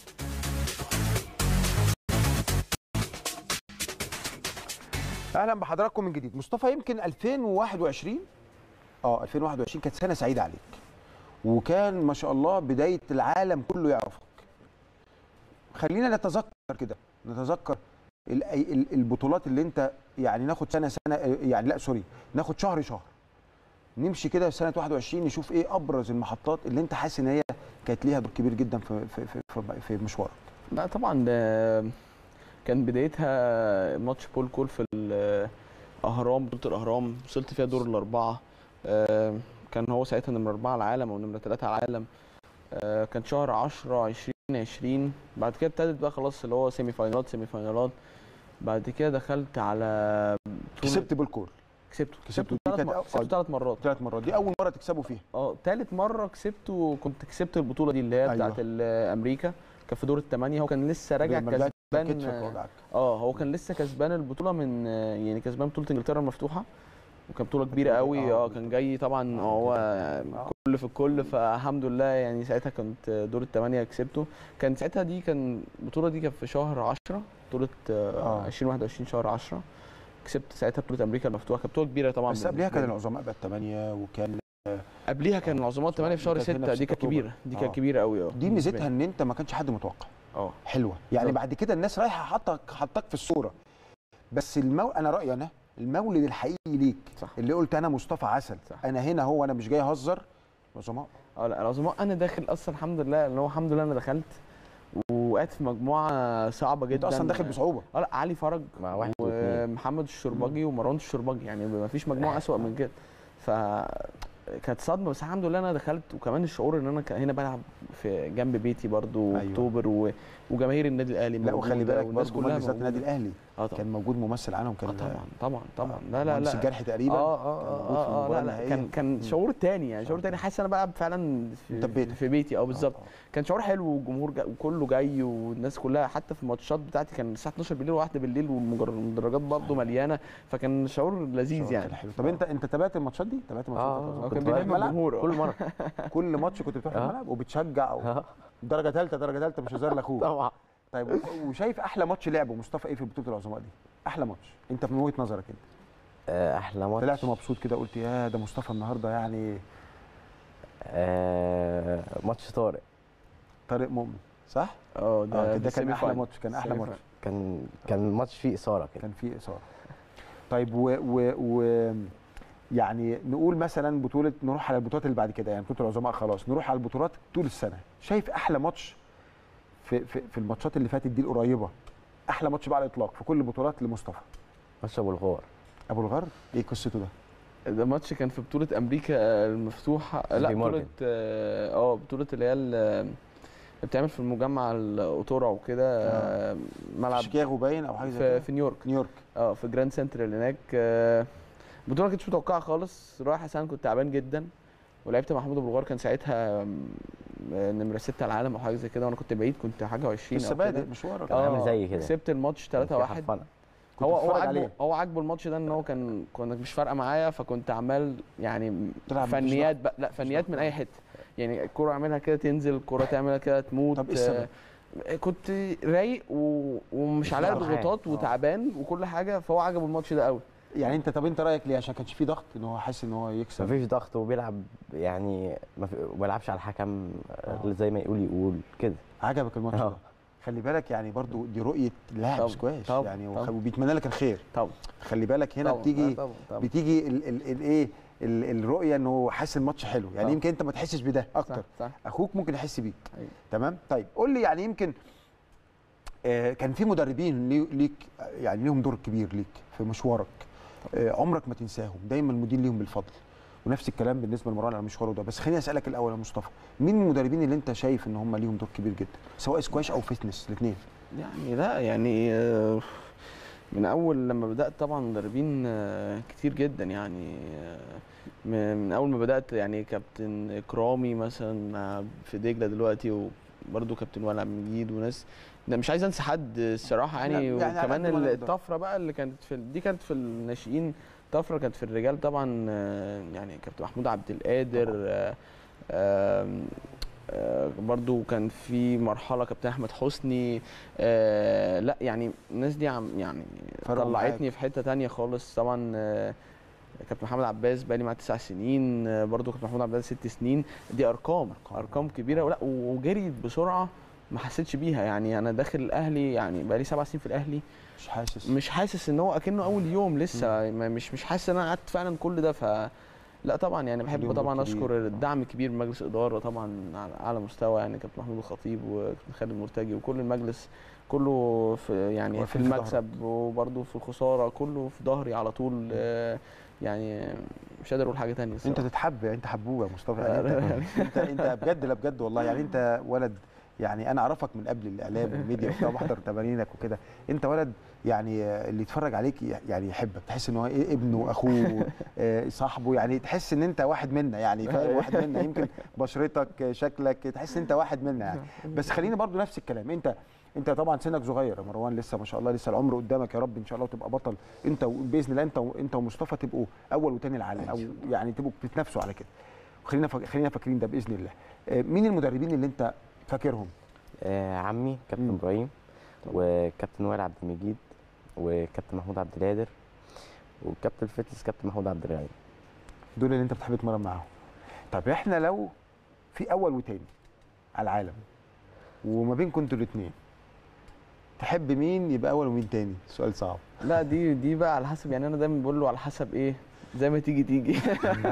[SPEAKER 1] اهلا بحضراتكم من جديد مصطفى يمكن 2021 اه 2021 كانت سنه سعيده عليك وكان ما شاء الله بدايه العالم كله يعرفك خلينا نتذكر كده نتذكر ال- ال- البطولات اللي انت يعني ناخد سنه سنه يعني لا سوري ناخد شهر شهر نمشي كده في سنه 21 نشوف ايه ابرز المحطات اللي انت حاسس ان هي كانت ليها دور كبير جدا في في في, في, في مشوارك
[SPEAKER 2] لا طبعا ده كان بدايتها ماتش بول كول في الاهرام بطوله الاهرام وصلت فيها دور الاربعه آه، كان هو ساعتها نمره اربعه على العالم او نمره ثلاثه على العالم آه، كان شهر 10 2020 بعد كده ابتدت بقى خلاص اللي هو سيمي فاينالات سيمي فاينالات بعد كده دخلت على بطولة-
[SPEAKER 1] كسبت بالكور
[SPEAKER 2] كسبته
[SPEAKER 1] كسبته.
[SPEAKER 2] كسبته
[SPEAKER 1] دي
[SPEAKER 2] ثلاث
[SPEAKER 1] كانت
[SPEAKER 2] مرات
[SPEAKER 1] أو-
[SPEAKER 2] كسبته ثلاث مرات
[SPEAKER 1] ثلاث مرات دي اول مره تكسبوا فيها
[SPEAKER 2] اه تالت مره كسبته كنت كسبت البطوله دي اللي هي
[SPEAKER 1] أيوة.
[SPEAKER 2] بتاعت ال- امريكا كان في دور الثمانيه هو كان لسه راجع
[SPEAKER 1] لما رجعت
[SPEAKER 2] كسبان
[SPEAKER 1] كتفك وجعك
[SPEAKER 2] اه هو كان لسه كسبان البطوله من يعني كسبان بطوله انجلترا المفتوحه وكان بطوله كبيره قوي اه كان جاي طبعا هو كل في الكل فالحمد لله يعني ساعتها كنت دور الثمانيه كسبته كان ساعتها دي كان البطوله دي كانت في شهر 10 بطوله
[SPEAKER 1] آه.
[SPEAKER 2] آه. 2021 شهر 10 كسبت ساعتها بطوله امريكا المفتوحه كانت بطوله كبيره طبعا
[SPEAKER 1] بس قبلها
[SPEAKER 2] بالنسبة
[SPEAKER 1] كان
[SPEAKER 2] لي.
[SPEAKER 1] العظماء بقى الثمانيه وكان
[SPEAKER 2] قبليها كان العظماء 8 في شهر
[SPEAKER 1] كانت هنا
[SPEAKER 2] 6
[SPEAKER 1] في
[SPEAKER 2] دي كانت
[SPEAKER 1] أكتوبر.
[SPEAKER 2] كبيره دي
[SPEAKER 1] آه.
[SPEAKER 2] كانت كبيره قوي اه
[SPEAKER 1] دي
[SPEAKER 2] بالنسبة
[SPEAKER 1] ميزتها
[SPEAKER 2] لي.
[SPEAKER 1] ان انت ما كانش حد متوقع
[SPEAKER 2] اه
[SPEAKER 1] حلوه يعني
[SPEAKER 2] بالظبط.
[SPEAKER 1] بعد كده الناس رايحه حاطك حطاك في الصوره بس المو... انا رايي انا المولد الحقيقي ليك
[SPEAKER 2] صح.
[SPEAKER 1] اللي قلت انا مصطفى عسل
[SPEAKER 2] صح.
[SPEAKER 1] انا هنا هو انا مش جاي اهزر عظماء
[SPEAKER 2] اه لا العظماء انا داخل اصلا الحمد لله ان هو الحمد لله انا دخلت وقعت في مجموعه صعبه
[SPEAKER 1] انت
[SPEAKER 2] جدا
[SPEAKER 1] اصلا داخل بصعوبه
[SPEAKER 2] اه لا علي فرج
[SPEAKER 3] مع واحد واثنين
[SPEAKER 2] ومحمد الشربجي ومروان الشربجي يعني ما فيش مجموعه اسوأ من كده ف كانت صدمه بس الحمد لله انا دخلت وكمان الشعور ان انا ك- هنا بلعب في جنب بيتي برضو
[SPEAKER 1] أيوة.
[SPEAKER 2] اكتوبر و... وجماهير النادي الاهلي
[SPEAKER 1] لا وخلي
[SPEAKER 2] موجودة
[SPEAKER 1] بالك
[SPEAKER 2] والناس
[SPEAKER 1] برضه
[SPEAKER 2] كلها
[SPEAKER 1] مجلس إدارة
[SPEAKER 2] موجودة.
[SPEAKER 1] النادي الاهلي
[SPEAKER 2] اه طبعا
[SPEAKER 1] كان موجود ممثل عنهم كان
[SPEAKER 2] آه طبعا طبعا طبعا لا لا
[SPEAKER 1] مهندس
[SPEAKER 2] لا
[SPEAKER 1] الجرحي تقريبا
[SPEAKER 2] اه
[SPEAKER 1] كان
[SPEAKER 2] اه
[SPEAKER 1] موجود في
[SPEAKER 2] اه, آه
[SPEAKER 1] المباراة
[SPEAKER 2] لا لا
[SPEAKER 1] النهائية.
[SPEAKER 2] كان كان شعور تاني يعني شعور تاني حاسس انا بلعب فعلا
[SPEAKER 1] أنت
[SPEAKER 2] في,
[SPEAKER 1] في بيتك.
[SPEAKER 2] في بيتي اه بالظبط
[SPEAKER 1] آه.
[SPEAKER 2] كان شعور حلو والجمهور جا وكله جاي والناس كلها حتى في الماتشات بتاعتي كان الساعه 12 بالليل وواحده بالليل والمدرجات برضه مليانه فكان شعور لذيذ
[SPEAKER 1] شعور
[SPEAKER 2] يعني
[SPEAKER 1] كان حلو. طب انت انت تابعت الماتشات دي؟ تابعت الماتشات
[SPEAKER 3] آه،
[SPEAKER 1] بتاعت
[SPEAKER 3] آه،
[SPEAKER 1] الأهلي؟
[SPEAKER 2] كان
[SPEAKER 3] كنت
[SPEAKER 2] بيلم
[SPEAKER 1] الملعب؟
[SPEAKER 2] الجمهور
[SPEAKER 3] كل مره
[SPEAKER 1] كل ماتش كنت بتروح
[SPEAKER 3] آه.
[SPEAKER 1] الملعب وبتشجع و...
[SPEAKER 3] آه،
[SPEAKER 1] درجه ثالثه درجه ثالثه مش هزار لاخوك
[SPEAKER 3] طبعا
[SPEAKER 1] طيب و- وشايف احلى ماتش لعبه مصطفى ايه في بطوله العظماء دي؟ احلى ماتش انت من وجهه نظرك انت
[SPEAKER 3] آه، احلى ماتش
[SPEAKER 1] طلعت مبسوط كده قلت يا ده مصطفى النهارده يعني
[SPEAKER 3] آه، ماتش طارق
[SPEAKER 1] طارق مؤمن صح؟
[SPEAKER 2] اه
[SPEAKER 1] اه
[SPEAKER 2] ده
[SPEAKER 1] كده
[SPEAKER 2] ده
[SPEAKER 1] كان
[SPEAKER 2] semi
[SPEAKER 1] احلى
[SPEAKER 2] final.
[SPEAKER 1] ماتش كان احلى
[SPEAKER 2] semi
[SPEAKER 1] ماتش
[SPEAKER 2] final.
[SPEAKER 3] كان كان ماتش فيه اثاره كده
[SPEAKER 1] كان فيه اثاره طيب و, و, و يعني نقول مثلا بطوله نروح على البطولات اللي بعد كده يعني بطوله العظماء خلاص نروح على البطولات طول السنه شايف احلى ماتش في في, في الماتشات اللي فاتت دي القريبه احلى ماتش بقى على الاطلاق في كل البطولات لمصطفى
[SPEAKER 3] ماتش ابو الغار
[SPEAKER 1] ابو الغر ايه قصته ده
[SPEAKER 2] ده ماتش كان في بطولة أمريكا المفتوحة لا
[SPEAKER 3] في
[SPEAKER 2] بطولة
[SPEAKER 3] مورجان.
[SPEAKER 2] اه آه، بطولة اللي هي ال- اللي بتعمل في المجمع الأوتورا وكده آه، ملعب
[SPEAKER 1] شيكاغو باين او حاجه زي
[SPEAKER 2] في,
[SPEAKER 1] كده
[SPEAKER 2] في نيويورك
[SPEAKER 1] نيويورك
[SPEAKER 2] اه في جراند سنتر اللي هناك آه، البطولة ما كنتش متوقعها خالص رايح عشان كنت تعبان جدا ولعبت مع محمود ابو الغار كان ساعتها آم، آه، نمرة ستة على العالم او حاجة زي كده وانا كنت بعيد كنت حاجة و20
[SPEAKER 1] لسه بادئ مشوارك
[SPEAKER 3] كان عامل زي كده.
[SPEAKER 2] كسبت الماتش 3
[SPEAKER 3] كان في
[SPEAKER 2] 1
[SPEAKER 3] حرفنة.
[SPEAKER 1] كنت
[SPEAKER 2] هو هو
[SPEAKER 1] بتتفرج
[SPEAKER 2] عاجبه
[SPEAKER 1] عليه.
[SPEAKER 2] هو عاجبه الماتش ده ان هو كان كنا مش فارقه معايا فكنت عمال يعني
[SPEAKER 1] تلعب مفيش
[SPEAKER 2] فنيات بقى لا فنيات من اي حته يعني الكوره اعملها كده تنزل الكوره تعملها كده تموت
[SPEAKER 1] طب إيه السبب؟
[SPEAKER 2] آه، كنت رايق و... ومش عليا
[SPEAKER 3] بتلعب حاجة.
[SPEAKER 2] ضغوطات
[SPEAKER 1] آه.
[SPEAKER 2] وتعبان وكل حاجه فهو عجبه الماتش ده قوي
[SPEAKER 1] يعني انت طب انت رايك ليه عشان كانش فيه ضغط ان هو حاسس ان هو يكسب
[SPEAKER 3] مفيش ضغط وبيلعب يعني ما في- ما بيلعبش على الحكم
[SPEAKER 1] آه.
[SPEAKER 3] اللي زي ما يقول يقول كده
[SPEAKER 1] عجبك الماتش
[SPEAKER 3] آه.
[SPEAKER 1] ده خلي بالك يعني برضو دي رؤيه لاعب
[SPEAKER 2] طبعا،
[SPEAKER 1] سكواش
[SPEAKER 2] طبعا،
[SPEAKER 1] يعني
[SPEAKER 2] طبعا.
[SPEAKER 1] وخ- وبيتمنى لك الخير
[SPEAKER 2] طبعا
[SPEAKER 1] خلي بالك هنا
[SPEAKER 2] طبعا،
[SPEAKER 1] بتيجي
[SPEAKER 2] آه، طبعا طبعا
[SPEAKER 1] بتيجي ال- ال- الايه ال- الرؤيه ان هو حاسس الماتش حلو يعني
[SPEAKER 2] طبعا.
[SPEAKER 1] يمكن انت ما تحسش بده اكتر
[SPEAKER 2] صح صح
[SPEAKER 1] اخوك ممكن يحس بيك
[SPEAKER 2] أيوة.
[SPEAKER 1] تمام طيب قول لي يعني يمكن آه كان في مدربين لي- ليك يعني ليهم دور كبير ليك في مشوارك آه عمرك ما تنساهم دايما المدير ليهم بالفضل ونفس الكلام بالنسبه لمروان على مشواره ده بس خليني اسالك الاول يا مصطفى مين المدربين اللي انت شايف ان هم ليهم دور كبير جدا سواء سكواش او فتنس الاثنين
[SPEAKER 2] يعني لا يعني آه، من اول لما بدات طبعا مدربين آه، كتير جدا يعني آه، من من اول ما بدات يعني كابتن اكرامي مثلا آه، في دجله دلوقتي وبرده كابتن ولع مجيد وناس ده مش عايز انسى حد الصراحه يعني,
[SPEAKER 1] لا، يعني على
[SPEAKER 2] وكمان
[SPEAKER 1] قد ما نقدر.
[SPEAKER 2] الطفره بقى اللي كانت في ال- دي كانت في الناشئين طفره كانت في الرجال طبعا آه، يعني كابتن محمود عبد القادر آه، آم، آه، برضو كان في مرحله كابتن احمد حسني آه لا يعني الناس دي عم يعني
[SPEAKER 1] فرقوا
[SPEAKER 2] طلعتني
[SPEAKER 1] معاك.
[SPEAKER 2] في حته تانية خالص طبعا آه كابتن محمد عباس بقالي معاه تسع سنين آه برضو كابتن محمود عباس ست سنين دي ارقام ارقام كبيره ولا وجريت بسرعه ما حسيتش بيها يعني انا داخل الاهلي يعني بقالي سبع سنين في الاهلي
[SPEAKER 1] مش حاسس
[SPEAKER 2] مش حاسس ان هو اكنه اول يوم لسه ما- مش مش حاسس ان انا قعدت فعلا كل ده ف لا طبعا يعني بحب
[SPEAKER 1] ليهم دور
[SPEAKER 2] طبعا
[SPEAKER 1] كبير.
[SPEAKER 2] اشكر الدعم الكبير من مجلس اداره طبعا على اعلى مستوى يعني كابتن محمود الخطيب وكابتن خالد مرتجي وكل المجلس كله في يعني في
[SPEAKER 1] واقفين في
[SPEAKER 2] المكسب وبرده في الخساره كله في ظهري على طول آه، يعني مش قادر اقول حاجه تانية
[SPEAKER 1] انت
[SPEAKER 2] الصراحة.
[SPEAKER 1] تتحب يعني انت حبوب يا مصطفى يعني
[SPEAKER 2] آه،
[SPEAKER 1] انت انت, انت بجد لا بجد والله يعني انت ولد يعني انا اعرفك من قبل الاعلام والميديا وبتاع بحضر تمارينك وكده انت ولد يعني آه، اللي يتفرج عليك يعني يحبك تحس ان هو إيه ابنه اخوه آه، صاحبه يعني تحس ان انت واحد منا يعني فاهم واحد منا يمكن بشرتك آه، شكلك تحس ان انت واحد منا يعني بس خليني برضو نفس الكلام انت انت طبعا سنك صغير يا مروان لسه ما شاء الله لسه العمر قدامك يا رب ان شاء الله تبقى بطل انت و- باذن الله انت و- انت ومصطفى تبقوا اول وتاني العالم او يعني تبقوا بتتنافسوا على كده خلينا فا- خلينا فاكرين ده باذن الله آه، مين المدربين اللي انت فاكرهم
[SPEAKER 3] آه، عمي كابتن
[SPEAKER 1] مم.
[SPEAKER 3] ابراهيم
[SPEAKER 1] طبعا.
[SPEAKER 3] وكابتن وائل عبد المجيد وكابتن محمود عبد القادر وكابتن الفتنس كابتن محمود عبد الغني
[SPEAKER 1] دول اللي انت بتحب تتمرن معاهم طب احنا لو في اول وتاني على العالم وما بينكم انتوا الاثنين تحب مين يبقى اول ومين تاني سؤال صعب
[SPEAKER 2] لا دي دي بقى على حسب يعني انا دايما بقول له على حسب ايه زي ما تيجي تيجي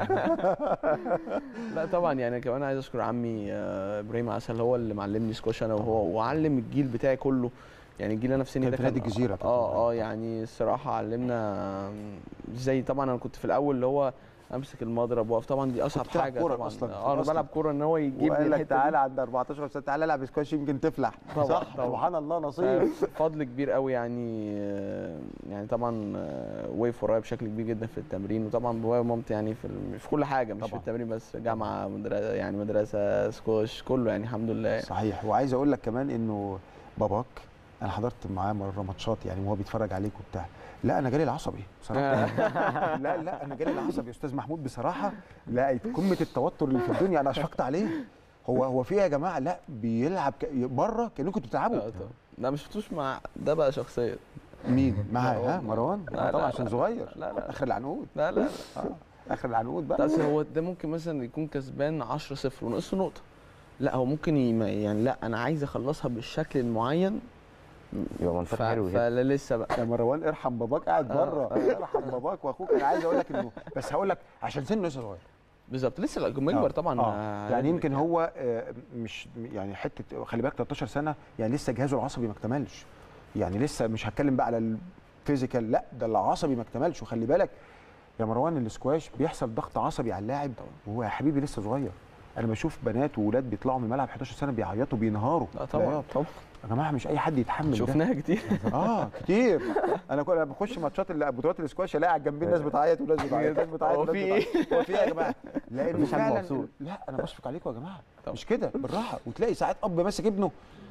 [SPEAKER 2] لا طبعا يعني كمان عايز اشكر عمي آه، ابراهيم عسل هو اللي معلمني سكواش انا وهو وعلم الجيل بتاعي كله يعني الجيل اللي انا في سني
[SPEAKER 1] كان
[SPEAKER 2] ده
[SPEAKER 1] في نادي الجزيرة كابتن
[SPEAKER 2] اه اه
[SPEAKER 1] إبراهيم.
[SPEAKER 2] يعني الصراحه علمنا ازاي طبعا انا كنت في الاول اللي هو امسك المضرب واقف طبعا دي اصعب
[SPEAKER 1] بتلعب
[SPEAKER 2] حاجه
[SPEAKER 1] كورة
[SPEAKER 2] طبعا
[SPEAKER 1] أصلاً،
[SPEAKER 2] اه انا
[SPEAKER 1] أصلاً.
[SPEAKER 2] بلعب كوره ان هو يجيب لي
[SPEAKER 1] وقال لك
[SPEAKER 2] الحته دي.
[SPEAKER 1] تعالى عند 14 سنه تعالى العب سكواش يمكن تفلح
[SPEAKER 2] طبعاً،
[SPEAKER 1] صح
[SPEAKER 2] طبعاً.
[SPEAKER 1] سبحان الله نصيب
[SPEAKER 2] فضل كبير قوي يعني آه، يعني طبعا آه، واقف ورايا بشكل كبير جدا في التمرين وطبعا بابايا ومامتي يعني في ال- في كل حاجه مش في
[SPEAKER 1] طبعاً.
[SPEAKER 2] التمرين بس جامعه مدرسه يعني مدرسه سكوش كله يعني الحمد لله
[SPEAKER 1] صحيح وعايز اقول لك كمان انه باباك انا حضرت معاه مره ماتشات يعني وهو بيتفرج عليك وبتاع لا انا جالي العصبي بصراحه لا لا انا جالي العصبي يا استاذ محمود بصراحه لا قمه التوتر اللي في الدنيا انا اشفقت عليه هو هو في إيه يا جماعه لا بيلعب ك... بره كانكم بتلعبوا
[SPEAKER 2] آه، طبعاً. لا مش شفتوش مع ده بقى شخصيا
[SPEAKER 1] مين معاه ها
[SPEAKER 2] مروان.
[SPEAKER 1] مروان
[SPEAKER 2] لا،
[SPEAKER 1] آه طبعا
[SPEAKER 2] لا،
[SPEAKER 1] عشان
[SPEAKER 2] لا.
[SPEAKER 1] صغير
[SPEAKER 2] لا، لا.
[SPEAKER 1] اخر العنقود
[SPEAKER 2] لا لا
[SPEAKER 1] آه. اخر العنقود بقى
[SPEAKER 2] بس هو ده ممكن مثلا يكون كسبان 10 0 وناقصه نقطه لا هو ممكن يم- يعني لا انا عايز اخلصها بالشكل المعين
[SPEAKER 3] يبقى
[SPEAKER 2] ف...
[SPEAKER 3] منطقه حلو كده
[SPEAKER 2] فلا لسه بقى
[SPEAKER 1] يا مروان ارحم باباك قاعد
[SPEAKER 2] آه،
[SPEAKER 1] بره ارحم باباك واخوك انا عايز اقول لك انه بس هقول لك عشان سنه لسه صغير
[SPEAKER 2] بالظبط لسه لما يكبر طبعا
[SPEAKER 1] آه.
[SPEAKER 2] آه،
[SPEAKER 1] يعني
[SPEAKER 2] لازم
[SPEAKER 1] يمكن هو آه، مش يعني حته خلي بالك 13 سنه يعني لسه جهازه العصبي ما اكتملش يعني لسه مش هتكلم بقى على الفيزيكال لا ده العصبي ما اكتملش وخلي بالك يا مروان الاسكواش بيحصل ضغط عصبي على اللاعب وهو يا حبيبي لسه صغير انا بشوف بنات وولاد بيطلعوا من الملعب 11 سنه بيعيطوا بينهاروا
[SPEAKER 2] اه طبعا
[SPEAKER 1] لا،
[SPEAKER 2] طبعا
[SPEAKER 1] يا جماعه مش اي حد يتحمل ده
[SPEAKER 2] شفناها كتير
[SPEAKER 1] اه كتير انا كنت بخش ماتشات ال- بطولات الاسكواش الاقي على جنبي ناس بتعيط وناس بتعيط ناس بتعيط
[SPEAKER 2] هو
[SPEAKER 1] وناس
[SPEAKER 2] في ايه؟
[SPEAKER 1] بتعيط. هو في ايه يا جماعه؟ لانه
[SPEAKER 3] مفيش حد
[SPEAKER 1] فعلا
[SPEAKER 3] مبسوط.
[SPEAKER 1] لا انا بشفق عليكم يا جماعه
[SPEAKER 2] طبعا.
[SPEAKER 1] مش كده بالراحه وتلاقي ساعات اب ماسك ابنه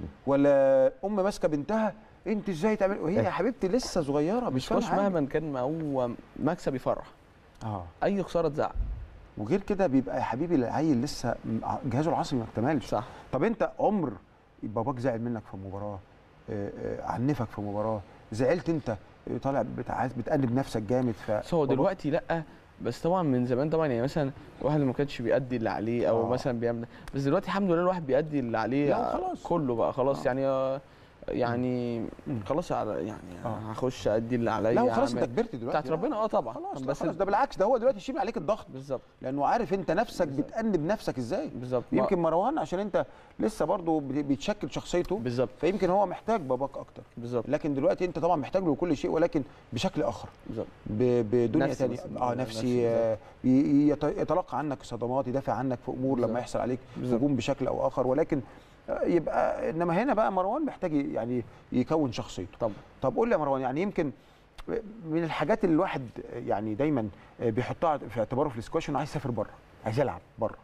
[SPEAKER 1] ولا ام ماسكه بنتها انت ازاي تعمل وهي يا حبيبتي لسه صغيره مش فاهمه
[SPEAKER 2] مش
[SPEAKER 1] حاجة.
[SPEAKER 2] مهما كان ما هو مكسب يفرح
[SPEAKER 1] اه
[SPEAKER 2] اي خساره تزعل
[SPEAKER 1] وغير كده بيبقى يا حبيبي العيل لسه م- جهازه العصبي ما اكتملش
[SPEAKER 2] صح
[SPEAKER 1] طب انت عمر باباك زعل منك في مباراه آه، آه، عنفك في مباراه زعلت انت آه، طالع بتع- بتأنب نفسك جامد ف
[SPEAKER 2] بس هو
[SPEAKER 1] باباك-
[SPEAKER 2] دلوقتي لا بس طبعا من زمان طبعا يعني مثلا الواحد ما كانش بيأدي اللي عليه او
[SPEAKER 1] آه.
[SPEAKER 2] مثلا بيعمل بس دلوقتي الحمد لله الواحد بيأدي اللي عليه
[SPEAKER 1] لا، خلاص.
[SPEAKER 2] كله بقى خلاص
[SPEAKER 1] آه.
[SPEAKER 2] يعني آه، يعني
[SPEAKER 1] مم.
[SPEAKER 2] خلاص على يعني
[SPEAKER 1] آه.
[SPEAKER 2] هخش ادي اللي عليا
[SPEAKER 1] لا خلاص انت
[SPEAKER 2] أعمل-
[SPEAKER 1] كبرت دلوقتي
[SPEAKER 2] بتاعت ربنا اه طبعا
[SPEAKER 1] خلاص لا
[SPEAKER 2] بس
[SPEAKER 1] خلاص ده بالعكس ده هو دلوقتي يشيل عليك الضغط
[SPEAKER 2] بالظبط
[SPEAKER 1] لانه عارف انت نفسك
[SPEAKER 2] بالظبط.
[SPEAKER 1] بتأنب نفسك ازاي
[SPEAKER 2] بالظبط ما-
[SPEAKER 1] يمكن مروان عشان انت لسه برضه بت- بيتشكل شخصيته
[SPEAKER 2] بالظبط
[SPEAKER 1] فيمكن هو محتاج باباك اكتر
[SPEAKER 2] بالظبط
[SPEAKER 1] لكن دلوقتي انت طبعا محتاج له كل شيء ولكن بشكل اخر
[SPEAKER 2] بالظبط
[SPEAKER 1] ب- بدنيا
[SPEAKER 2] نفسي
[SPEAKER 1] ثانيه
[SPEAKER 2] بس.
[SPEAKER 1] اه
[SPEAKER 2] نفسي،
[SPEAKER 1] نفسي آه، ي- يت- يتلقى عنك صدمات يدافع عنك في امور لما
[SPEAKER 2] بالظبط.
[SPEAKER 1] يحصل عليك
[SPEAKER 2] بالظبط.
[SPEAKER 1] هجوم بشكل او اخر ولكن آه، يبقى انما هنا بقى مروان محتاج ي- يعني يكون شخصيته
[SPEAKER 2] طبعا
[SPEAKER 1] طب قول لي يا مروان يعني يمكن من الحاجات اللي الواحد يعني دايما بيحطها في اعتباره في الاسكواش انه عايز يسافر بره عايز يلعب بره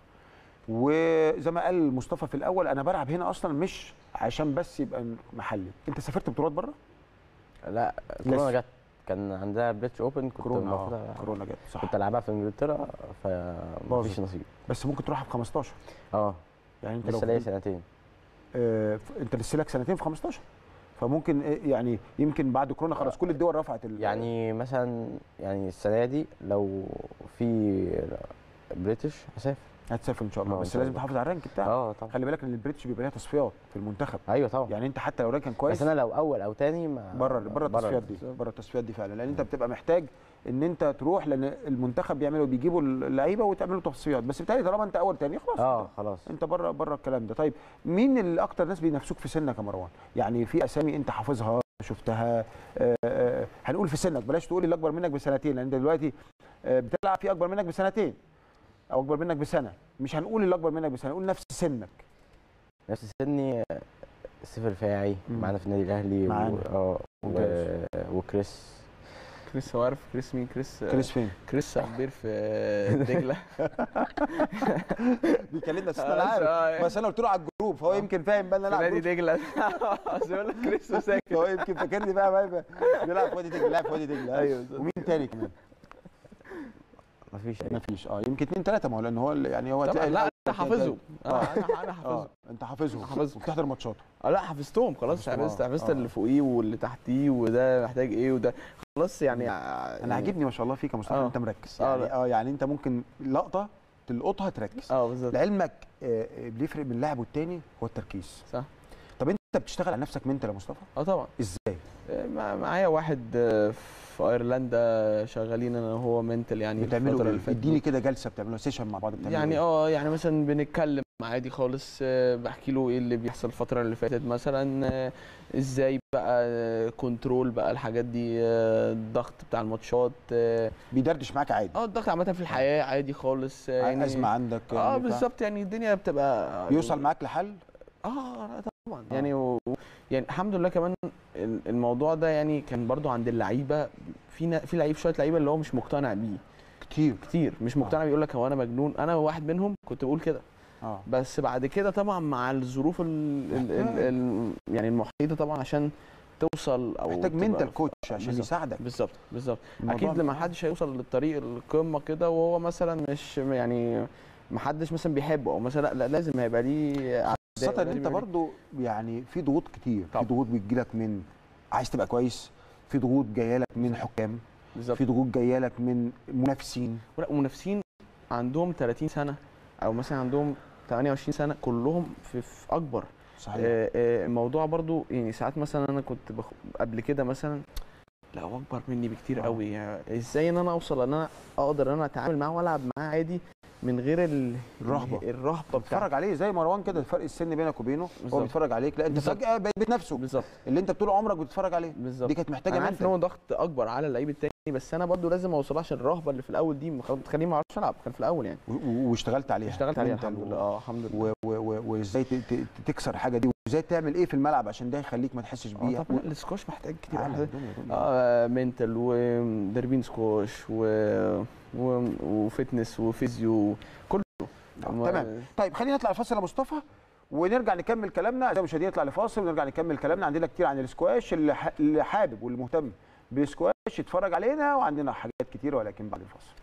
[SPEAKER 1] وزي ما قال مصطفى في الاول انا بلعب هنا اصلا مش عشان بس يبقى محلي انت سافرت بطولات بره
[SPEAKER 3] لا كورونا جت كان عندها بريتش اوبن كنت
[SPEAKER 1] كورونا
[SPEAKER 3] المفروض
[SPEAKER 1] آه، كورونا جت صح
[SPEAKER 3] كنت العبها في انجلترا
[SPEAKER 1] باظت.
[SPEAKER 3] فمفيش نصيب
[SPEAKER 1] بس ممكن تروحها ب 15
[SPEAKER 3] اه
[SPEAKER 1] يعني انت
[SPEAKER 3] لسه
[SPEAKER 1] لو
[SPEAKER 3] ليا سنتين
[SPEAKER 1] آه، ف- انت لسه لك سنتين في 15 فممكن آه، يعني يمكن بعد كورونا خلاص كل الدول رفعت ال-
[SPEAKER 3] يعني مثلا يعني السنه دي لو في بريتش هسافر
[SPEAKER 1] هتسافر ان شاء الله
[SPEAKER 3] آه، إن
[SPEAKER 1] بس
[SPEAKER 3] شاء
[SPEAKER 1] لازم
[SPEAKER 3] الله.
[SPEAKER 1] تحافظ على الرانك بتاعك
[SPEAKER 3] اه طبعا
[SPEAKER 1] خلي بالك ان البريتش بيبقى لها تصفيات في المنتخب
[SPEAKER 3] ايوه طبعا
[SPEAKER 1] يعني انت حتى لو رانك كان كويس
[SPEAKER 3] بس انا لو اول او تاني ما
[SPEAKER 1] بره بره التصفيات دي بره التصفيات دي فعلا لان انت بتبقى محتاج ان انت تروح لان المنتخب بيعملوا بيجيبوا اللعيبه وتعملوا تصفيات بس بالتالي طالما انت اول تاني خلاص
[SPEAKER 3] اه
[SPEAKER 1] انت,
[SPEAKER 3] خلاص
[SPEAKER 1] انت بره بره الكلام ده طيب مين اللي اكتر ناس بينافسوك في سنك يا مروان يعني في اسامي انت حافظها شفتها آه، آه، هنقول في سنك بلاش تقول اللي اكبر منك بسنتين لان انت دلوقتي آه، بتلعب في اكبر منك بسنتين او اكبر منك بسنه مش هنقول اللي اكبر منك بسنه نقول نفس سنك
[SPEAKER 3] نفس سني سيف الرفاعي
[SPEAKER 1] مم.
[SPEAKER 3] معانا في النادي الاهلي
[SPEAKER 1] معانا.
[SPEAKER 3] و... اه و...
[SPEAKER 1] ممتاز.
[SPEAKER 3] وكريس
[SPEAKER 2] كريس هو عارف كريس مين كريس
[SPEAKER 1] كريس فين
[SPEAKER 2] كريس عبير في دجله
[SPEAKER 1] بيكلمنا بس انا
[SPEAKER 2] آه،
[SPEAKER 1] عارف
[SPEAKER 2] آه،
[SPEAKER 1] بس انا قلت له على الجروب فهو
[SPEAKER 2] آه.
[SPEAKER 1] يمكن فاهم بقى ان انا
[SPEAKER 2] في
[SPEAKER 1] على
[SPEAKER 2] نادي
[SPEAKER 1] الجروب
[SPEAKER 2] دجله بس يقول لك كريس وساكت
[SPEAKER 1] هو يمكن فاكرني بقى بقى بقى بيلعب في وادي دجله بيلعب في وادي دجله
[SPEAKER 2] أيوة بالظبط.
[SPEAKER 1] ومين تاني كمان
[SPEAKER 3] مفيش
[SPEAKER 1] ما
[SPEAKER 3] اي
[SPEAKER 1] فيش اه يمكن اتنين تلاته ما هو لان هو يعني هو
[SPEAKER 2] طبعا
[SPEAKER 1] تلاقي
[SPEAKER 2] لا
[SPEAKER 1] الأول
[SPEAKER 2] انا
[SPEAKER 1] والتاني
[SPEAKER 2] حافظهم
[SPEAKER 1] تالت.
[SPEAKER 2] اه
[SPEAKER 1] آه.
[SPEAKER 2] انا انا
[SPEAKER 1] اه
[SPEAKER 2] حافظهم
[SPEAKER 1] انت حافظهم
[SPEAKER 2] حافظهم.
[SPEAKER 1] وبتحضر ماتشاته
[SPEAKER 2] اه لا حفظتهم خلاص
[SPEAKER 1] حفظتهم،
[SPEAKER 2] حفظت
[SPEAKER 1] آه.
[SPEAKER 2] حفظت
[SPEAKER 1] آه.
[SPEAKER 2] اللي فوقيه واللي تحتيه وده محتاج ايه وده خلاص يعني
[SPEAKER 1] انا عاجبني ما شاء الله فيك يا مصطفى
[SPEAKER 2] آه.
[SPEAKER 1] انت مركز
[SPEAKER 2] آه،
[SPEAKER 1] يعني
[SPEAKER 2] لا.
[SPEAKER 1] اه يعني انت ممكن لقطه تلقطها تركز
[SPEAKER 2] اه بالظبط
[SPEAKER 1] لعلمك آه، آه، بيفرق من لاعب والتاني هو التركيز
[SPEAKER 2] صح
[SPEAKER 1] طب انت بتشتغل على نفسك منتال يا مصطفى
[SPEAKER 2] اه طبعا
[SPEAKER 1] ازاي
[SPEAKER 2] آه، مع- معايا واحد آه، في ايرلندا شغالين انا وهو منتل يعني الفتره
[SPEAKER 1] بتعملوا
[SPEAKER 2] اللي
[SPEAKER 1] ايه
[SPEAKER 2] فاتت
[SPEAKER 1] اديني
[SPEAKER 2] دي.
[SPEAKER 1] كده جلسه بتعملوها سيشن مع بعض بتعملوا
[SPEAKER 2] يعني
[SPEAKER 1] إيه؟
[SPEAKER 2] اه يعني مثلا بنتكلم عادي خالص آه، بحكي له ايه اللي بيحصل الفتره اللي فاتت مثلا آه، ازاي بقى آه، كنترول بقى الحاجات دي آه، الضغط بتاع الماتشات اه
[SPEAKER 1] بيدردش معاك عادي
[SPEAKER 2] آه، الضغط عامه في الحياه عادي خالص آه، يعني
[SPEAKER 1] ازمه عندك
[SPEAKER 2] اه
[SPEAKER 1] يعني ف-
[SPEAKER 2] بالظبط يعني الدنيا بتبقى
[SPEAKER 1] يوصل معاك لحل
[SPEAKER 2] اه لا طبعا
[SPEAKER 1] آه.
[SPEAKER 2] يعني و... يعني الحمد لله كمان ال- الموضوع ده يعني كان برضو عند اللعيبه في نا... في لعيب شويه لعيبه اللي هو مش مقتنع بيه
[SPEAKER 1] كتير
[SPEAKER 2] كتير مش مقتنع بيقول لك هو انا مجنون انا واحد منهم كنت بقول كده
[SPEAKER 1] اه
[SPEAKER 2] بس بعد كده طبعا مع الظروف ال... ال... ال... ال... يعني المحيطه طبعا عشان توصل او
[SPEAKER 1] محتاج
[SPEAKER 2] تبقى-
[SPEAKER 1] منتال كوتش عشان
[SPEAKER 2] بالظبط.
[SPEAKER 1] يساعدك
[SPEAKER 2] بالظبط بالظبط
[SPEAKER 1] الموضوع
[SPEAKER 2] اكيد لما حدش هيوصل للطريق القمه كده وهو مثلا مش يعني ما حدش مثلا بيحبه او مثلا لا, لا لازم هيبقى ليه أعداء،
[SPEAKER 1] خاصة ان
[SPEAKER 2] لازم
[SPEAKER 1] انت
[SPEAKER 2] يبقى ليه-
[SPEAKER 1] برضو يعني في ضغوط كتير في
[SPEAKER 2] طبعا.
[SPEAKER 1] ضغوط بتجيلك من عايز تبقى كويس في ضغوط جايه لك من حكام
[SPEAKER 2] بالظبط
[SPEAKER 1] في ضغوط جايه لك من منافسين
[SPEAKER 2] لا منافسين عندهم 30 سنه او مثلا عندهم 28 سنه كلهم في, في اكبر
[SPEAKER 1] صحيح
[SPEAKER 2] آه، آه، الموضوع برضو يعني ساعات مثلا انا كنت بخ... قبل كده مثلا لا هو اكبر مني بكتير
[SPEAKER 1] آه.
[SPEAKER 2] قوي يعني ازاي ان انا اوصل ان انا اقدر ان انا اتعامل معاه والعب معاه عادي من غير ال...
[SPEAKER 1] الرهبة.
[SPEAKER 2] الرهبه بتاعته
[SPEAKER 1] بتتفرج عليه زي مروان كده فرق السن بينك وبينه هو
[SPEAKER 2] بالظبط.
[SPEAKER 1] بيتفرج عليك لا انت
[SPEAKER 2] بالظبط.
[SPEAKER 1] فجاه بقيت بتنافسه
[SPEAKER 2] بالظبط
[SPEAKER 1] اللي انت طول عمرك بتتفرج عليه
[SPEAKER 2] بالظبط
[SPEAKER 1] دي كانت محتاجه
[SPEAKER 2] انا عارف ان
[SPEAKER 1] منتال
[SPEAKER 2] هو ضغط اكبر على اللعيب التاني بس انا برضو لازم اوصل عشان الرهبه اللي في الاول دي مخ- بتخليني ما اعرفش العب كان في الاول يعني
[SPEAKER 1] و- و- واشتغلت عليها
[SPEAKER 2] اشتغلت عليها
[SPEAKER 1] mental
[SPEAKER 2] الحمد
[SPEAKER 1] و-
[SPEAKER 2] لله اه الحمد لله
[SPEAKER 1] و- و- و- وازاي ت- ت- تكسر الحاجه دي وازاي تعمل ايه في الملعب عشان ده يخليك ما تحسش
[SPEAKER 2] اه
[SPEAKER 1] بيها
[SPEAKER 2] طبعا السكواش محتاج كتير
[SPEAKER 1] عالم،
[SPEAKER 2] أوي.
[SPEAKER 1] دنيا- دنيا.
[SPEAKER 2] اه منتال ودربين سكواش و... و... وفتنس وفيزيو كله
[SPEAKER 1] آه، تمام طيب خلينا نطلع الفاصل يا مصطفى ونرجع نكمل كلامنا اعزائي المشاهدين نطلع لفاصل ونرجع نكمل كلامنا عندنا كتير عن السكواش اللي ح- اللي حابب واللي مهتم بالسكواش يتفرج علينا وعندنا حاجات كتيره ولكن بعد الفاصل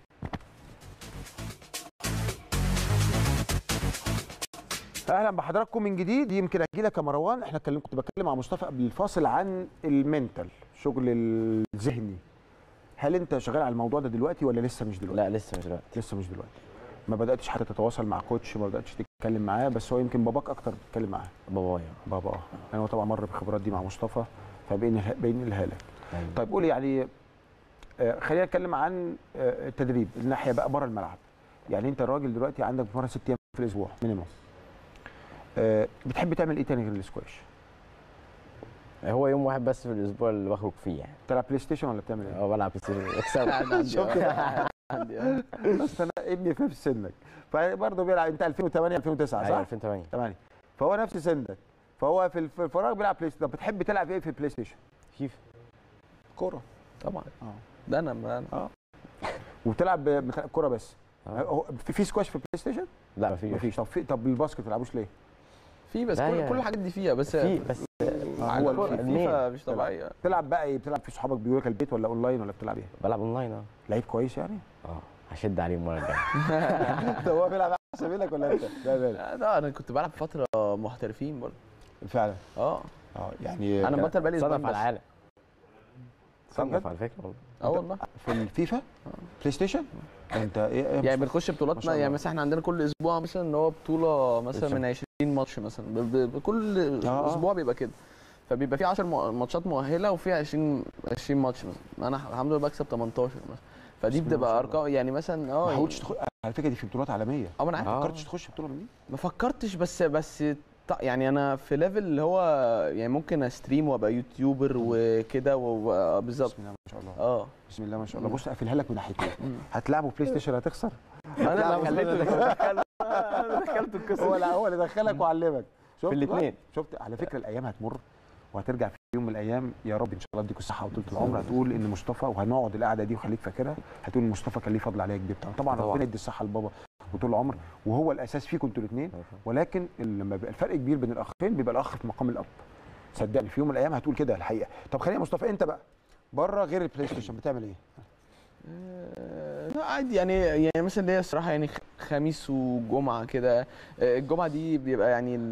[SPEAKER 1] اهلا بحضراتكم من جديد يمكن اجي لك يا مروان احنا اتكلم كنت بتكلم مع مصطفى قبل الفاصل عن المنتال شغل الذهني هل انت شغال على الموضوع ده دلوقتي ولا لسه مش دلوقتي
[SPEAKER 3] لا لسه مش دلوقتي
[SPEAKER 1] لسه مش دلوقتي ما بداتش حتى تتواصل مع كوتش ما بداتش تتكلم معاه بس هو يمكن باباك اكتر بتتكلم معاه
[SPEAKER 3] بابايا
[SPEAKER 1] بابا اه يعني هو طبعا مر بالخبرات دي مع مصطفى فبينقلها بينقلها لك
[SPEAKER 3] أيوة.
[SPEAKER 1] طيب قولي يعني آه، خلينا نتكلم عن آه، التدريب الناحيه بقى بره الملعب يعني انت راجل دلوقتي عندك بتمرن ست ايام في الاسبوع مينيموم آه، بتحب تعمل ايه تاني غير السكواش؟
[SPEAKER 3] هو يوم واحد بس في الاسبوع اللي بخرج فيه يعني
[SPEAKER 1] بتلعب بلاي ستيشن ولا بتعمل ايه؟
[SPEAKER 3] اه بلعب بلاي ستيشن اكسب
[SPEAKER 2] عندي
[SPEAKER 1] شوف كده.
[SPEAKER 2] آه، عندي آه.
[SPEAKER 1] بس انا ابني في نفس سنك فبرضه بيلعب انت 2008 2009
[SPEAKER 3] ايوه
[SPEAKER 1] صح؟
[SPEAKER 3] 2008
[SPEAKER 1] 8 فهو نفس سنك فهو في الف- في الفراغ بيلعب بلاي ستيشن طب بتحب تلعب ايه في البلاي ستيشن؟
[SPEAKER 3] فيفا
[SPEAKER 1] كوره
[SPEAKER 2] طبعا
[SPEAKER 1] اه
[SPEAKER 2] ده انا ما أنا.
[SPEAKER 1] وبتلعب بت- كوره بس
[SPEAKER 3] آه.
[SPEAKER 1] هو في في سكواش في البلاي ستيشن؟
[SPEAKER 3] لا مفيش
[SPEAKER 1] مفيش طب في طب الباسكت ما بتلعبوش ليه؟
[SPEAKER 2] في بس
[SPEAKER 3] لا
[SPEAKER 2] كل,
[SPEAKER 3] يا-
[SPEAKER 2] كل الحاجات دي فيها بس
[SPEAKER 3] في بس
[SPEAKER 2] على
[SPEAKER 1] هو
[SPEAKER 2] الكورة،
[SPEAKER 1] الفي-
[SPEAKER 2] الفيفا مش طبيعيه
[SPEAKER 1] بتلعب بقى ايه؟ بتلعب في صحابك بيقولوا لك البيت ولا اونلاين ولا بتلعب ايه؟
[SPEAKER 3] بلعب اونلاين اه
[SPEAKER 1] لعيب كويس يعني؟
[SPEAKER 3] اه هشد عليه المره الجايه
[SPEAKER 1] طب هو بيلعب احسن منك ولا انت؟ لا بالك
[SPEAKER 2] لا ده انا كنت بلعب فتره محترفين برضه
[SPEAKER 1] فعلا
[SPEAKER 2] اه
[SPEAKER 1] اه يعني
[SPEAKER 2] انا بطل بقالي
[SPEAKER 3] صنف
[SPEAKER 2] اسبوعين
[SPEAKER 3] على
[SPEAKER 2] بس
[SPEAKER 3] العالم
[SPEAKER 1] بجد؟
[SPEAKER 3] صنف على فكره والله
[SPEAKER 2] اه والله
[SPEAKER 1] في الفيفا بلاي ستيشن انت ايه ايه
[SPEAKER 2] يعني بنخش
[SPEAKER 1] ما شاء
[SPEAKER 2] بطولاتنا
[SPEAKER 1] الله.
[SPEAKER 2] يعني مثلا احنا عندنا كل اسبوع مثلا ان هو بطوله مثلا
[SPEAKER 1] بالظبط.
[SPEAKER 2] من 20 ماتش مثلا ب- ب- بكل
[SPEAKER 1] آه، آه.
[SPEAKER 2] اسبوع بيبقى كده فبيبقى في 10 مو- ماتشات مؤهله وفي 20 20 ماتش مثلا انا الحمد لله بكسب 18 مثلا فدي
[SPEAKER 1] بسم الله ما
[SPEAKER 2] بتبقى
[SPEAKER 1] شاء
[SPEAKER 2] ارقام يعني مثلا اه
[SPEAKER 1] ما
[SPEAKER 2] يعني-
[SPEAKER 1] حاولتش تخش على فكره دي في بطولات عالميه
[SPEAKER 2] اه ما انا عارف
[SPEAKER 3] آه.
[SPEAKER 1] ما فكرتش تخش بطوله من دي
[SPEAKER 2] ما فكرتش بس بس ط- يعني انا في ليفل اللي هو يعني ممكن استريم وابقى يوتيوبر وكده و- بالظبط
[SPEAKER 1] بسم الله ما شاء الله
[SPEAKER 2] اه
[SPEAKER 1] بسم الله ما شاء الله
[SPEAKER 2] مم.
[SPEAKER 1] بص اقفلها لك من ناحيتين
[SPEAKER 2] مم.
[SPEAKER 1] هتلعبوا بلاي ستيشن هتخسر
[SPEAKER 2] انا
[SPEAKER 1] لا،
[SPEAKER 2] اللي خليته دخلته أنا دخلته القصه
[SPEAKER 1] هو
[SPEAKER 2] دي.
[SPEAKER 1] لا هو اللي دخلك وعلمك شفت
[SPEAKER 3] في الاتنين.
[SPEAKER 1] بقى؟ شفت على فكره الايام هتمر وهترجع في يوم من الايام يا رب ان شاء الله اديك الصحه وطول العمر هتقول ان مصطفى وهنقعد القعده دي وخليك فاكرها هتقول ان مصطفى كان ليه فضل عليا كبير طبعا طبعا
[SPEAKER 3] طبعا.
[SPEAKER 1] ربنا يدي الصحه لبابا وطول العمر وهو الاساس فيكم انتوا الاثنين ولكن لما بيبقى الفرق كبير بين الاخين بيبقى الاخ في مقام الاب صدقني في يوم من الايام هتقول كده الحقيقه طب خلينا يا مصطفى انت بقى بره غير البلاي ستيشن بتعمل ايه؟
[SPEAKER 2] آه، لا عادي يعني يعني مثلا ليا الصراحه يعني خ- خميس وجمعه كده آه، الجمعه دي بيبقى يعني ال-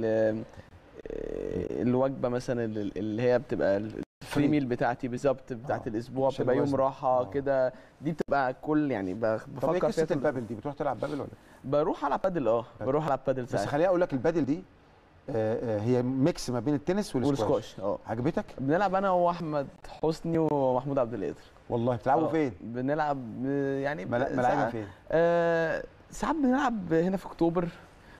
[SPEAKER 2] آه، الوجبه مثلا ال- اللي هي بتبقى ال- الفري
[SPEAKER 1] فري.
[SPEAKER 2] ميل بتاعتي بالظبط بتاعت
[SPEAKER 1] آه،
[SPEAKER 2] الاسبوع
[SPEAKER 1] عشان
[SPEAKER 2] بتبقى يوم
[SPEAKER 1] الوزن.
[SPEAKER 2] راحه
[SPEAKER 1] آه.
[SPEAKER 2] كده دي بتبقى كل يعني ب-
[SPEAKER 1] طب ايه
[SPEAKER 2] بفكر فيها
[SPEAKER 1] قصه
[SPEAKER 2] طول-
[SPEAKER 1] البابل دي بتروح تلعب بابل ولا
[SPEAKER 2] بروح العب بادل اه
[SPEAKER 1] بادل.
[SPEAKER 2] بروح العب بادل
[SPEAKER 1] بس
[SPEAKER 2] ساعات
[SPEAKER 1] خليني اقول لك البادل دي آه، آه، هي ميكس ما بين التنس والسكواش
[SPEAKER 2] والسكواش اه
[SPEAKER 1] عجبتك
[SPEAKER 2] بنلعب انا واحمد حسني ومحمود عبد القادر
[SPEAKER 1] والله بتلعبوا
[SPEAKER 2] آه،
[SPEAKER 1] فين
[SPEAKER 2] بنلعب آه، يعني
[SPEAKER 1] ملا-
[SPEAKER 2] ب-
[SPEAKER 1] ملاعبها
[SPEAKER 2] ساعات-
[SPEAKER 1] فين
[SPEAKER 2] آه، ساعات بنلعب هنا في اكتوبر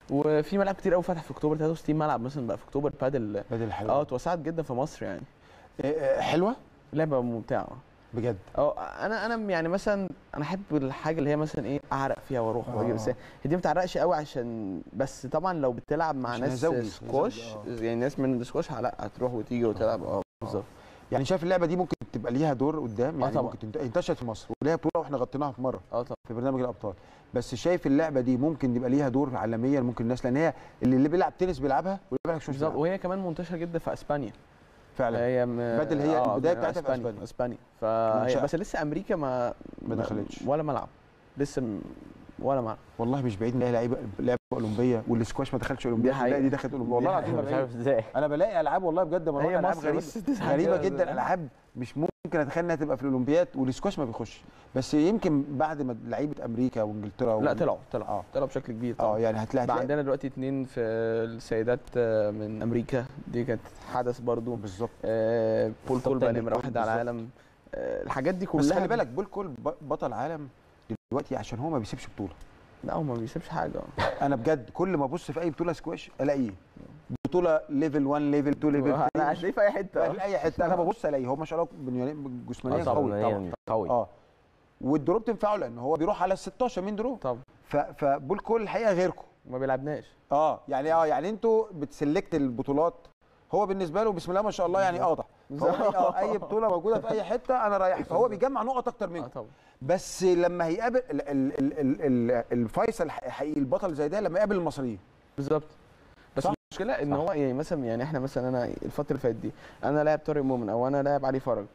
[SPEAKER 2] وفي ملاعب كتير قوي فتح في اكتوبر 63 ملعب مثلا بقى في اكتوبر بادل
[SPEAKER 1] بدل حلو
[SPEAKER 2] اه اتوسعت جدا في مصر يعني
[SPEAKER 1] آه، حلوه
[SPEAKER 2] لعبه ممتعه
[SPEAKER 1] بجد
[SPEAKER 2] اه انا انا يعني مثلا انا احب الحاجه اللي هي مثلا ايه اعرق فيها واروح واجي
[SPEAKER 1] آه.
[SPEAKER 2] بس هي دي ما بتعرقش قوي عشان بس طبعا لو بتلعب مع
[SPEAKER 1] عشان
[SPEAKER 2] ناس
[SPEAKER 1] هزوجي،
[SPEAKER 2] سكواش
[SPEAKER 1] هزوجي،
[SPEAKER 2] يعني ناس من السكواش لا هتروح وتيجي وتلعب اه بالظبط
[SPEAKER 1] يعني شايف اللعبه دي ممكن تبقى ليها دور قدام يعني
[SPEAKER 2] طبعا.
[SPEAKER 1] ممكن تنت- انتشرت في مصر وليها بطوله واحنا غطيناها في مره
[SPEAKER 2] اه طبعا
[SPEAKER 1] في برنامج الابطال بس شايف اللعبه دي ممكن يبقى ليها دور عالميا ممكن الناس لان هي اللي, اللي بيلعب تنس بيلعبها واللي بيلعب شوش
[SPEAKER 2] بالظبط
[SPEAKER 1] بيلعبها
[SPEAKER 2] وهي كمان منتشره جدا في اسبانيا
[SPEAKER 1] فعلا
[SPEAKER 2] هي م...
[SPEAKER 1] بدل هي البداية بتاعتها في
[SPEAKER 2] اسبانيا
[SPEAKER 1] أسبانيا.
[SPEAKER 2] اسبانيا فهي
[SPEAKER 1] منشأة.
[SPEAKER 2] بس لسه امريكا ما
[SPEAKER 1] ما دخلتش.
[SPEAKER 2] ولا ملعب لسه م... ولا ملعب
[SPEAKER 1] والله مش بعيد نلاقي لعيبه لعبه اولمبيه والسكواش ما دخلش اولمبيه
[SPEAKER 2] حقيقة.
[SPEAKER 1] لا دي دخلت اولمبيه والله
[SPEAKER 2] دي
[SPEAKER 1] العظيم ما
[SPEAKER 3] مش
[SPEAKER 1] بعيد.
[SPEAKER 3] عارف ازاي
[SPEAKER 1] انا بلاقي العاب والله بجد مرات
[SPEAKER 2] هي
[SPEAKER 1] العاب
[SPEAKER 2] مصر
[SPEAKER 1] غريبه
[SPEAKER 2] بس تسعة
[SPEAKER 1] غريبه
[SPEAKER 2] كده.
[SPEAKER 1] جدا العاب مش ممكن اتخيل انها تبقى في الاولمبياد والسكواش ما بيخش بس يمكن بعد ما لعيبه امريكا وانجلترا
[SPEAKER 2] لا
[SPEAKER 1] و-
[SPEAKER 2] طلعوا طلعوا
[SPEAKER 1] اه
[SPEAKER 2] طلعوا بشكل كبير
[SPEAKER 1] اه
[SPEAKER 2] طبعا
[SPEAKER 1] يعني هتلاقي
[SPEAKER 2] بقى
[SPEAKER 1] هتلاقي-
[SPEAKER 2] عندنا دلوقتي اتنين في السيدات آه، من امريكا دي كانت حدث برضو
[SPEAKER 1] بالظبط
[SPEAKER 2] آه، بول كول بقى
[SPEAKER 3] التاني.
[SPEAKER 2] نمره واحد على
[SPEAKER 1] بالظبط.
[SPEAKER 2] العالم آه، الحاجات دي كلها
[SPEAKER 1] بس خلي بالك بول كول ب- بطل عالم دلوقتي عشان هو ما بيسيبش بطوله
[SPEAKER 2] لا هو ما بيسيبش حاجه
[SPEAKER 1] انا بجد كل ما ابص في اي بطوله سكواش الاقيه بطوله ليفل 1 ليفل 2 ليفل
[SPEAKER 2] انا
[SPEAKER 1] 3
[SPEAKER 2] هتلاقيه في اي حته
[SPEAKER 1] في اي حته انا ببص الاقيه هو ما شاء الله بنيانين- جسمانيا
[SPEAKER 2] طبعاً.
[SPEAKER 1] قوي
[SPEAKER 3] طبعا قوي
[SPEAKER 1] اه والدروب تنفعه لان هو بيروح على ال 16 من دروب
[SPEAKER 2] طب
[SPEAKER 1] ف- فبول كول الحقيقه غيركم
[SPEAKER 2] ما بيلعبناش
[SPEAKER 1] اه يعني اه يعني انتوا بتسلكت البطولات هو بالنسبه له بسم الله ما شاء الله يعني قاضع فهو أي, آه اي بطوله موجوده في اي حته انا رايح فهو بيجمع نقط اكتر
[SPEAKER 2] اه
[SPEAKER 1] منكم
[SPEAKER 2] طبعا
[SPEAKER 1] بس لما هيقابل ال- ال- ال- ال- ال- الفيصل الحقيقي البطل زي ده لما يقابل المصريين
[SPEAKER 2] بالظبط بس
[SPEAKER 1] صح؟
[SPEAKER 2] المشكله ان
[SPEAKER 1] صح.
[SPEAKER 2] هو يعني مثلا يعني احنا مثلا انا الفتره اللي فاتت دي انا لاعب طارق مؤمن او انا لاعب علي فرج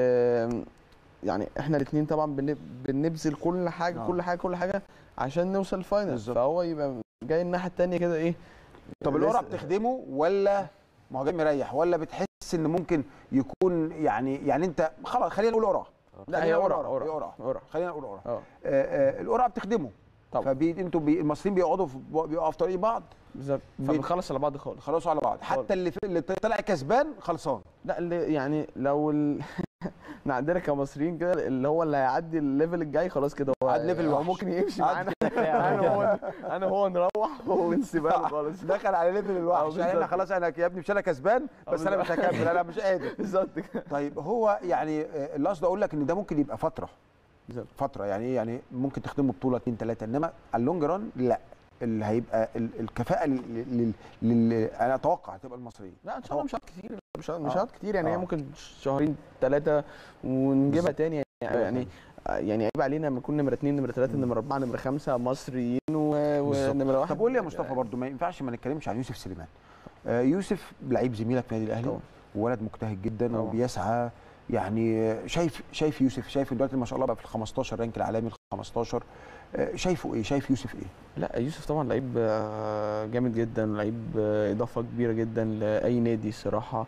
[SPEAKER 2] آم، يعني احنا الاثنين طبعا بن- بنبذل كل حاجه
[SPEAKER 1] آه.
[SPEAKER 2] كل حاجه كل حاجه عشان نوصل الفاينل
[SPEAKER 1] بالظبط.
[SPEAKER 2] فهو يبقى جاي الناحيه الثانيه كده ايه
[SPEAKER 1] طب القرعه
[SPEAKER 2] لسه-
[SPEAKER 1] بتخدمه ولا ما هو جاي مريح ولا بتحس ان ممكن يكون يعني يعني انت خلاص خلينا نقول قرعه
[SPEAKER 2] لا هي
[SPEAKER 1] خلينا نقول
[SPEAKER 2] قرعه
[SPEAKER 1] هي
[SPEAKER 2] قرعه
[SPEAKER 1] قرعه
[SPEAKER 2] قرعه
[SPEAKER 1] خلينا نقول قرعه
[SPEAKER 2] اه
[SPEAKER 1] آه، آه، القرعه بتخدمه
[SPEAKER 2] طبعا.
[SPEAKER 1] فبي انتوا بي المصريين بيقعدوا في بيقعوا في طريق بعض
[SPEAKER 2] بالظبط
[SPEAKER 1] بي-
[SPEAKER 2] فبنخلص على بعض خالص
[SPEAKER 1] خلاص على بعض حتى اللي في اللي طلع كسبان خلصان
[SPEAKER 2] لا اللي يعني لو ال... احنا عندنا كمصريين كده اللي هو اللي هيعدي الليفل الجاي خلاص كده هو
[SPEAKER 1] عاد ليفل
[SPEAKER 2] هو
[SPEAKER 1] وحش.
[SPEAKER 2] ممكن يمشي
[SPEAKER 1] عاد
[SPEAKER 2] معانا انا هو انا هو نروح ونسيبها له خالص
[SPEAKER 1] دخل على ليفل الوحش
[SPEAKER 2] آه،
[SPEAKER 1] يعني احنا
[SPEAKER 2] بالظبط.
[SPEAKER 1] خلاص انا يا ابني مش انا كسبان
[SPEAKER 2] آه،
[SPEAKER 1] بس انا مش
[SPEAKER 2] بالظبط.
[SPEAKER 1] هكمل انا مش قادر
[SPEAKER 2] بالظبط كده
[SPEAKER 1] طيب هو يعني آه، اللي قصدي اقول لك ان ده ممكن يبقى فتره
[SPEAKER 2] بالظبط.
[SPEAKER 1] فتره يعني ايه يعني ممكن تخدمه بطوله اتنين تلاته انما على اللونج ران لا اللي هيبقى ال- الكفاءه لل... لل... لل... انا اتوقع هتبقى المصريين
[SPEAKER 2] لا ان شاء الله مش هقعد كتير مش هقعد- مش
[SPEAKER 1] آه.
[SPEAKER 2] هقعد كتير يعني هي
[SPEAKER 1] آه.
[SPEAKER 2] ممكن شهرين ثلاثه ونجيبها
[SPEAKER 1] بالظبط.
[SPEAKER 2] تاني يعني يعني يعني عيب علينا لما نكون نمره اثنين نمره ثلاثه نمره اربعه نمره خمسه مصريين و-
[SPEAKER 1] بالظبط.
[SPEAKER 2] ونمره واحد
[SPEAKER 1] طب قول لي يا مصطفى برضو ما ينفعش ما نتكلمش عن يوسف سليمان آه، يوسف لعيب زميلك في النادي الاهلي
[SPEAKER 2] طبعا.
[SPEAKER 1] وولد مجتهد جدا
[SPEAKER 2] طبعا.
[SPEAKER 1] وبيسعى يعني آه، شايف شايف يوسف شايف دلوقتي ما شاء الله بقى في ال 15 رانك العالمي ال 15 آه، شايفه ايه شايف يوسف ايه
[SPEAKER 2] لا يوسف طبعا لعيب آه، جامد جدا لعيب آه، اضافه كبيره جدا لاي نادي الصراحه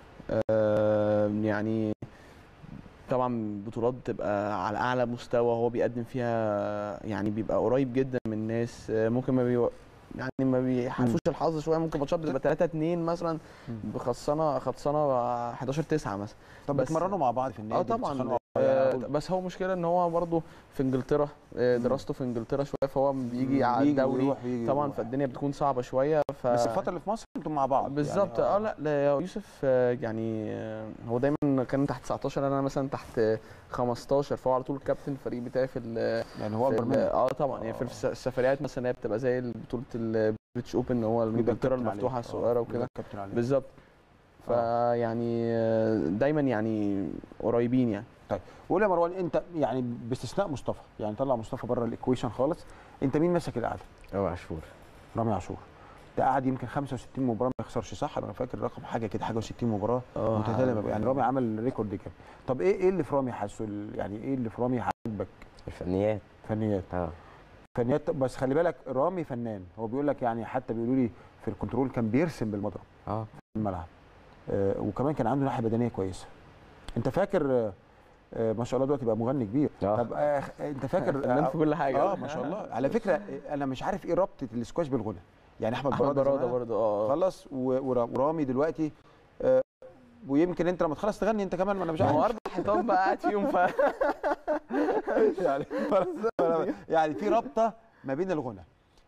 [SPEAKER 2] آه، يعني طبعا بطولات بتبقى على اعلى مستوى هو بيقدم فيها يعني بيبقى قريب جدا من الناس آه، ممكن ما بي يعني ما بيحالفوش الحظ شويه ممكن ماتشات بتبقى 3 2 مثلا بخلصانه خلصانه 11 9 مثلا
[SPEAKER 1] طب
[SPEAKER 2] بس-
[SPEAKER 1] بتمرنوا مع بعض في النادي
[SPEAKER 2] اه طبعا
[SPEAKER 1] بتسخنوا؟
[SPEAKER 2] آه
[SPEAKER 1] يعني
[SPEAKER 2] بس هو مشكله ان هو برضه في انجلترا آه،
[SPEAKER 1] مم.
[SPEAKER 2] دراسته في انجلترا شويه فهو بيجي على
[SPEAKER 1] بيجي
[SPEAKER 2] الدوري
[SPEAKER 1] ويروح ويجي
[SPEAKER 2] طبعا
[SPEAKER 1] ويروح.
[SPEAKER 2] فالدنيا بتكون صعبه شويه ف
[SPEAKER 1] بس الفتره اللي في مصر انتم مع بعض
[SPEAKER 2] بالظبط
[SPEAKER 1] يعني
[SPEAKER 2] اه لا لا يا يوسف آه، يعني آه، هو دايما كان تحت 19 انا مثلا تحت آه، 15 فهو على طول كابتن الفريق بتاعي في ال
[SPEAKER 1] يعني هو
[SPEAKER 2] في
[SPEAKER 1] اكبر
[SPEAKER 2] ال-
[SPEAKER 1] منك
[SPEAKER 2] اه طبعا يعني في
[SPEAKER 1] آه.
[SPEAKER 2] الس- السفريات مثلا هي بتبقى زي بطوله البريتش اوبن هو
[SPEAKER 1] بيبقى
[SPEAKER 2] انجلترا
[SPEAKER 1] الكابتن
[SPEAKER 2] المفتوحه
[SPEAKER 1] عليك.
[SPEAKER 2] الصغيره
[SPEAKER 1] آه،
[SPEAKER 2] وكده
[SPEAKER 1] بيبقى الكابتن عليك.
[SPEAKER 2] بالظبط فيعني آه، دايما يعني قريبين يعني
[SPEAKER 1] قول يا مروان انت يعني باستثناء مصطفى يعني طلع مصطفى بره الايكويشن خالص انت مين ماسك القعده؟
[SPEAKER 3] هو عاشور
[SPEAKER 1] رامي عاشور ده قعد يمكن 65 مباراه ما يخسرش صح انا فاكر رقم حاجه كده حاجه و60 مباراه
[SPEAKER 2] اه
[SPEAKER 1] متتاليه ما- يعني رامي عمل ريكورد كده طب ايه ايه اللي في رامي حاسه ال- يعني ايه اللي في رامي عاجبك
[SPEAKER 3] الفنيات
[SPEAKER 1] فنيات
[SPEAKER 3] اه
[SPEAKER 1] فنيات بس خلي بالك رامي فنان هو بيقول لك يعني حتى بيقولوا لي في الكنترول كان بيرسم بالمضرب
[SPEAKER 3] اه
[SPEAKER 1] في الملعب آه وكمان كان عنده ناحيه بدنيه كويسه انت فاكر آه آه ما شاء الله دلوقتي بقى مغني كبير
[SPEAKER 3] آه.
[SPEAKER 1] طب آه انت فاكر
[SPEAKER 2] فنان في كل حاجه
[SPEAKER 1] اه ما شاء الله على فكره آه، انا مش عارف ايه ربطه الاسكواش بالغنى يعني احمد
[SPEAKER 2] احمد
[SPEAKER 1] براده
[SPEAKER 2] براده
[SPEAKER 1] زمان
[SPEAKER 2] برضه اه
[SPEAKER 1] خلص و- ورا- ورامي دلوقتي آه، ويمكن انت لما تخلص تغني انت كمان ما انا مش
[SPEAKER 2] ما هو
[SPEAKER 1] عارف
[SPEAKER 2] اربع حيطان بقى قاعد فيهم ف
[SPEAKER 1] يعني فأنا- فأنا- يعني في رابطه ما بين الغنى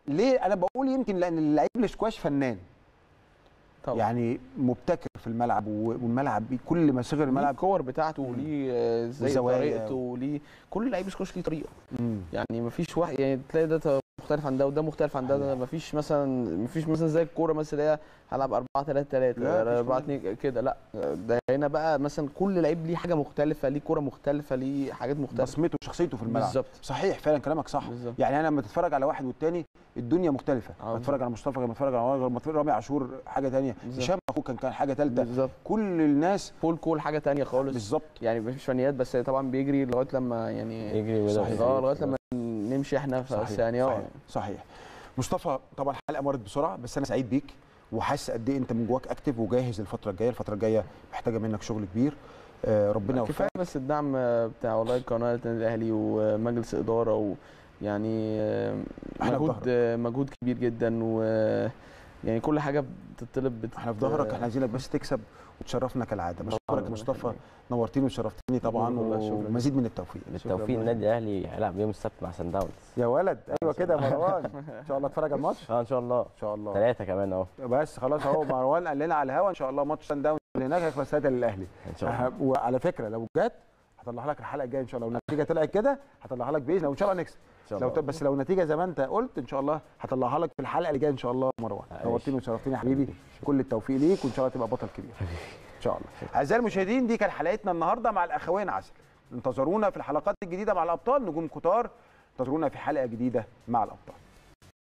[SPEAKER 1] ليه انا بقول يمكن لان اللعيب الاسكواش فنان
[SPEAKER 2] طبعا
[SPEAKER 1] يعني مبتكر في الملعب و- والملعب بي- كل ما صغر
[SPEAKER 2] ليه
[SPEAKER 1] الملعب
[SPEAKER 2] الكور بتاعته وليه آه، زي
[SPEAKER 1] وزوايا.
[SPEAKER 2] طريقته وليه كل لعيب سكوش ليه طريقه
[SPEAKER 1] مم.
[SPEAKER 2] يعني مفيش واحد يعني تلاقي ده مختلف عن ده وده مختلف عن ده, ده مفيش مثلا مفيش مثلا زي الكوره مثلا اللي هي هلعب 4 3 3
[SPEAKER 1] لا، مفيش
[SPEAKER 2] 4
[SPEAKER 1] كده.
[SPEAKER 2] 2 كده لا ده هنا بقى مثلا كل لعيب ليه حاجه مختلفه ليه كوره مختلفه ليه حاجات مختلفه
[SPEAKER 1] بصمته وشخصيته في الملعب
[SPEAKER 2] بالظبط
[SPEAKER 1] صحيح فعلا كلامك صح
[SPEAKER 2] بالظبط
[SPEAKER 1] يعني انا لما تتفرج على واحد والتاني الدنيا مختلفه
[SPEAKER 2] آه.
[SPEAKER 1] بتفرج على مصطفى لما اتفرج على لما اتفرج رامي عاشور حاجه تانية
[SPEAKER 2] بالظبط.
[SPEAKER 1] هشام اخوه كان كان حاجه ثالثه
[SPEAKER 2] بالظبط
[SPEAKER 1] كل الناس
[SPEAKER 2] بول كول حاجه تانية خالص
[SPEAKER 1] بالظبط
[SPEAKER 2] يعني مفيش فنيات بس طبعا بيجري لغايه لما يعني
[SPEAKER 3] يجري وده
[SPEAKER 1] صحيح.
[SPEAKER 2] اه لغايه لما نمشي احنا بس
[SPEAKER 1] صحيح
[SPEAKER 2] يعني اه
[SPEAKER 1] صحيح, صحيح مصطفى طبعا الحلقه مرت بسرعه بس انا سعيد بيك وحاسس قد ايه انت من جواك اكتف وجاهز للفتره الجايه الفتره الجايه محتاجه منك شغل كبير آه ربنا يوفقك
[SPEAKER 2] كفايه بس الدعم بتاع والله قناه النادي الاهلي ومجلس اداره ويعني
[SPEAKER 1] إحنا في
[SPEAKER 2] مجهود مجهود كبير جدا و يعني كل حاجه بتطلب بت...
[SPEAKER 1] احنا في ظهرك احنا عايزينك بس تكسب وتشرفنا كالعاده بشكرك يا مصطفى نورتني وشرفتني طبعا
[SPEAKER 2] والله شكراً.
[SPEAKER 1] ومزيد من التوفيق
[SPEAKER 3] بالتوفيق النادي الاهلي هيلعب يوم السبت مع سان داونز
[SPEAKER 1] يا ولد ايوه كده يا مروان ان شاء الله اتفرج على الماتش
[SPEAKER 3] اه ان شاء الله
[SPEAKER 1] ان شاء الله
[SPEAKER 3] ثلاثه كمان اهو
[SPEAKER 1] بس خلاص اهو مروان قال لنا على الهوا ان شاء الله ماتش سان داون اللي هناك هيخلص 3 للاهلي
[SPEAKER 3] ان شاء الله
[SPEAKER 1] أه، وعلى فكره لو جت هطلعها لك الحلقه الجايه ان شاء الله لو النتيجه طلعت كده هطلعها لك باذن الله وان شاء الله نكسب
[SPEAKER 3] ان شاء
[SPEAKER 1] لو
[SPEAKER 3] الله
[SPEAKER 1] ت- بس لو النتيجه زي ما انت قلت ان شاء الله هطلعها لك في الحلقه اللي جايه ان شاء الله مروان
[SPEAKER 3] عايش.
[SPEAKER 1] نورتني وشرفتني يا حبيبي كل التوفيق ليك وان شاء الله تبقى بطل كبير ان شاء الله اعزائي المشاهدين دي كانت حلقتنا النهارده مع الاخوين عسل انتظرونا في الحلقات الجديده مع الابطال نجوم كتار انتظرونا في حلقه جديده مع الابطال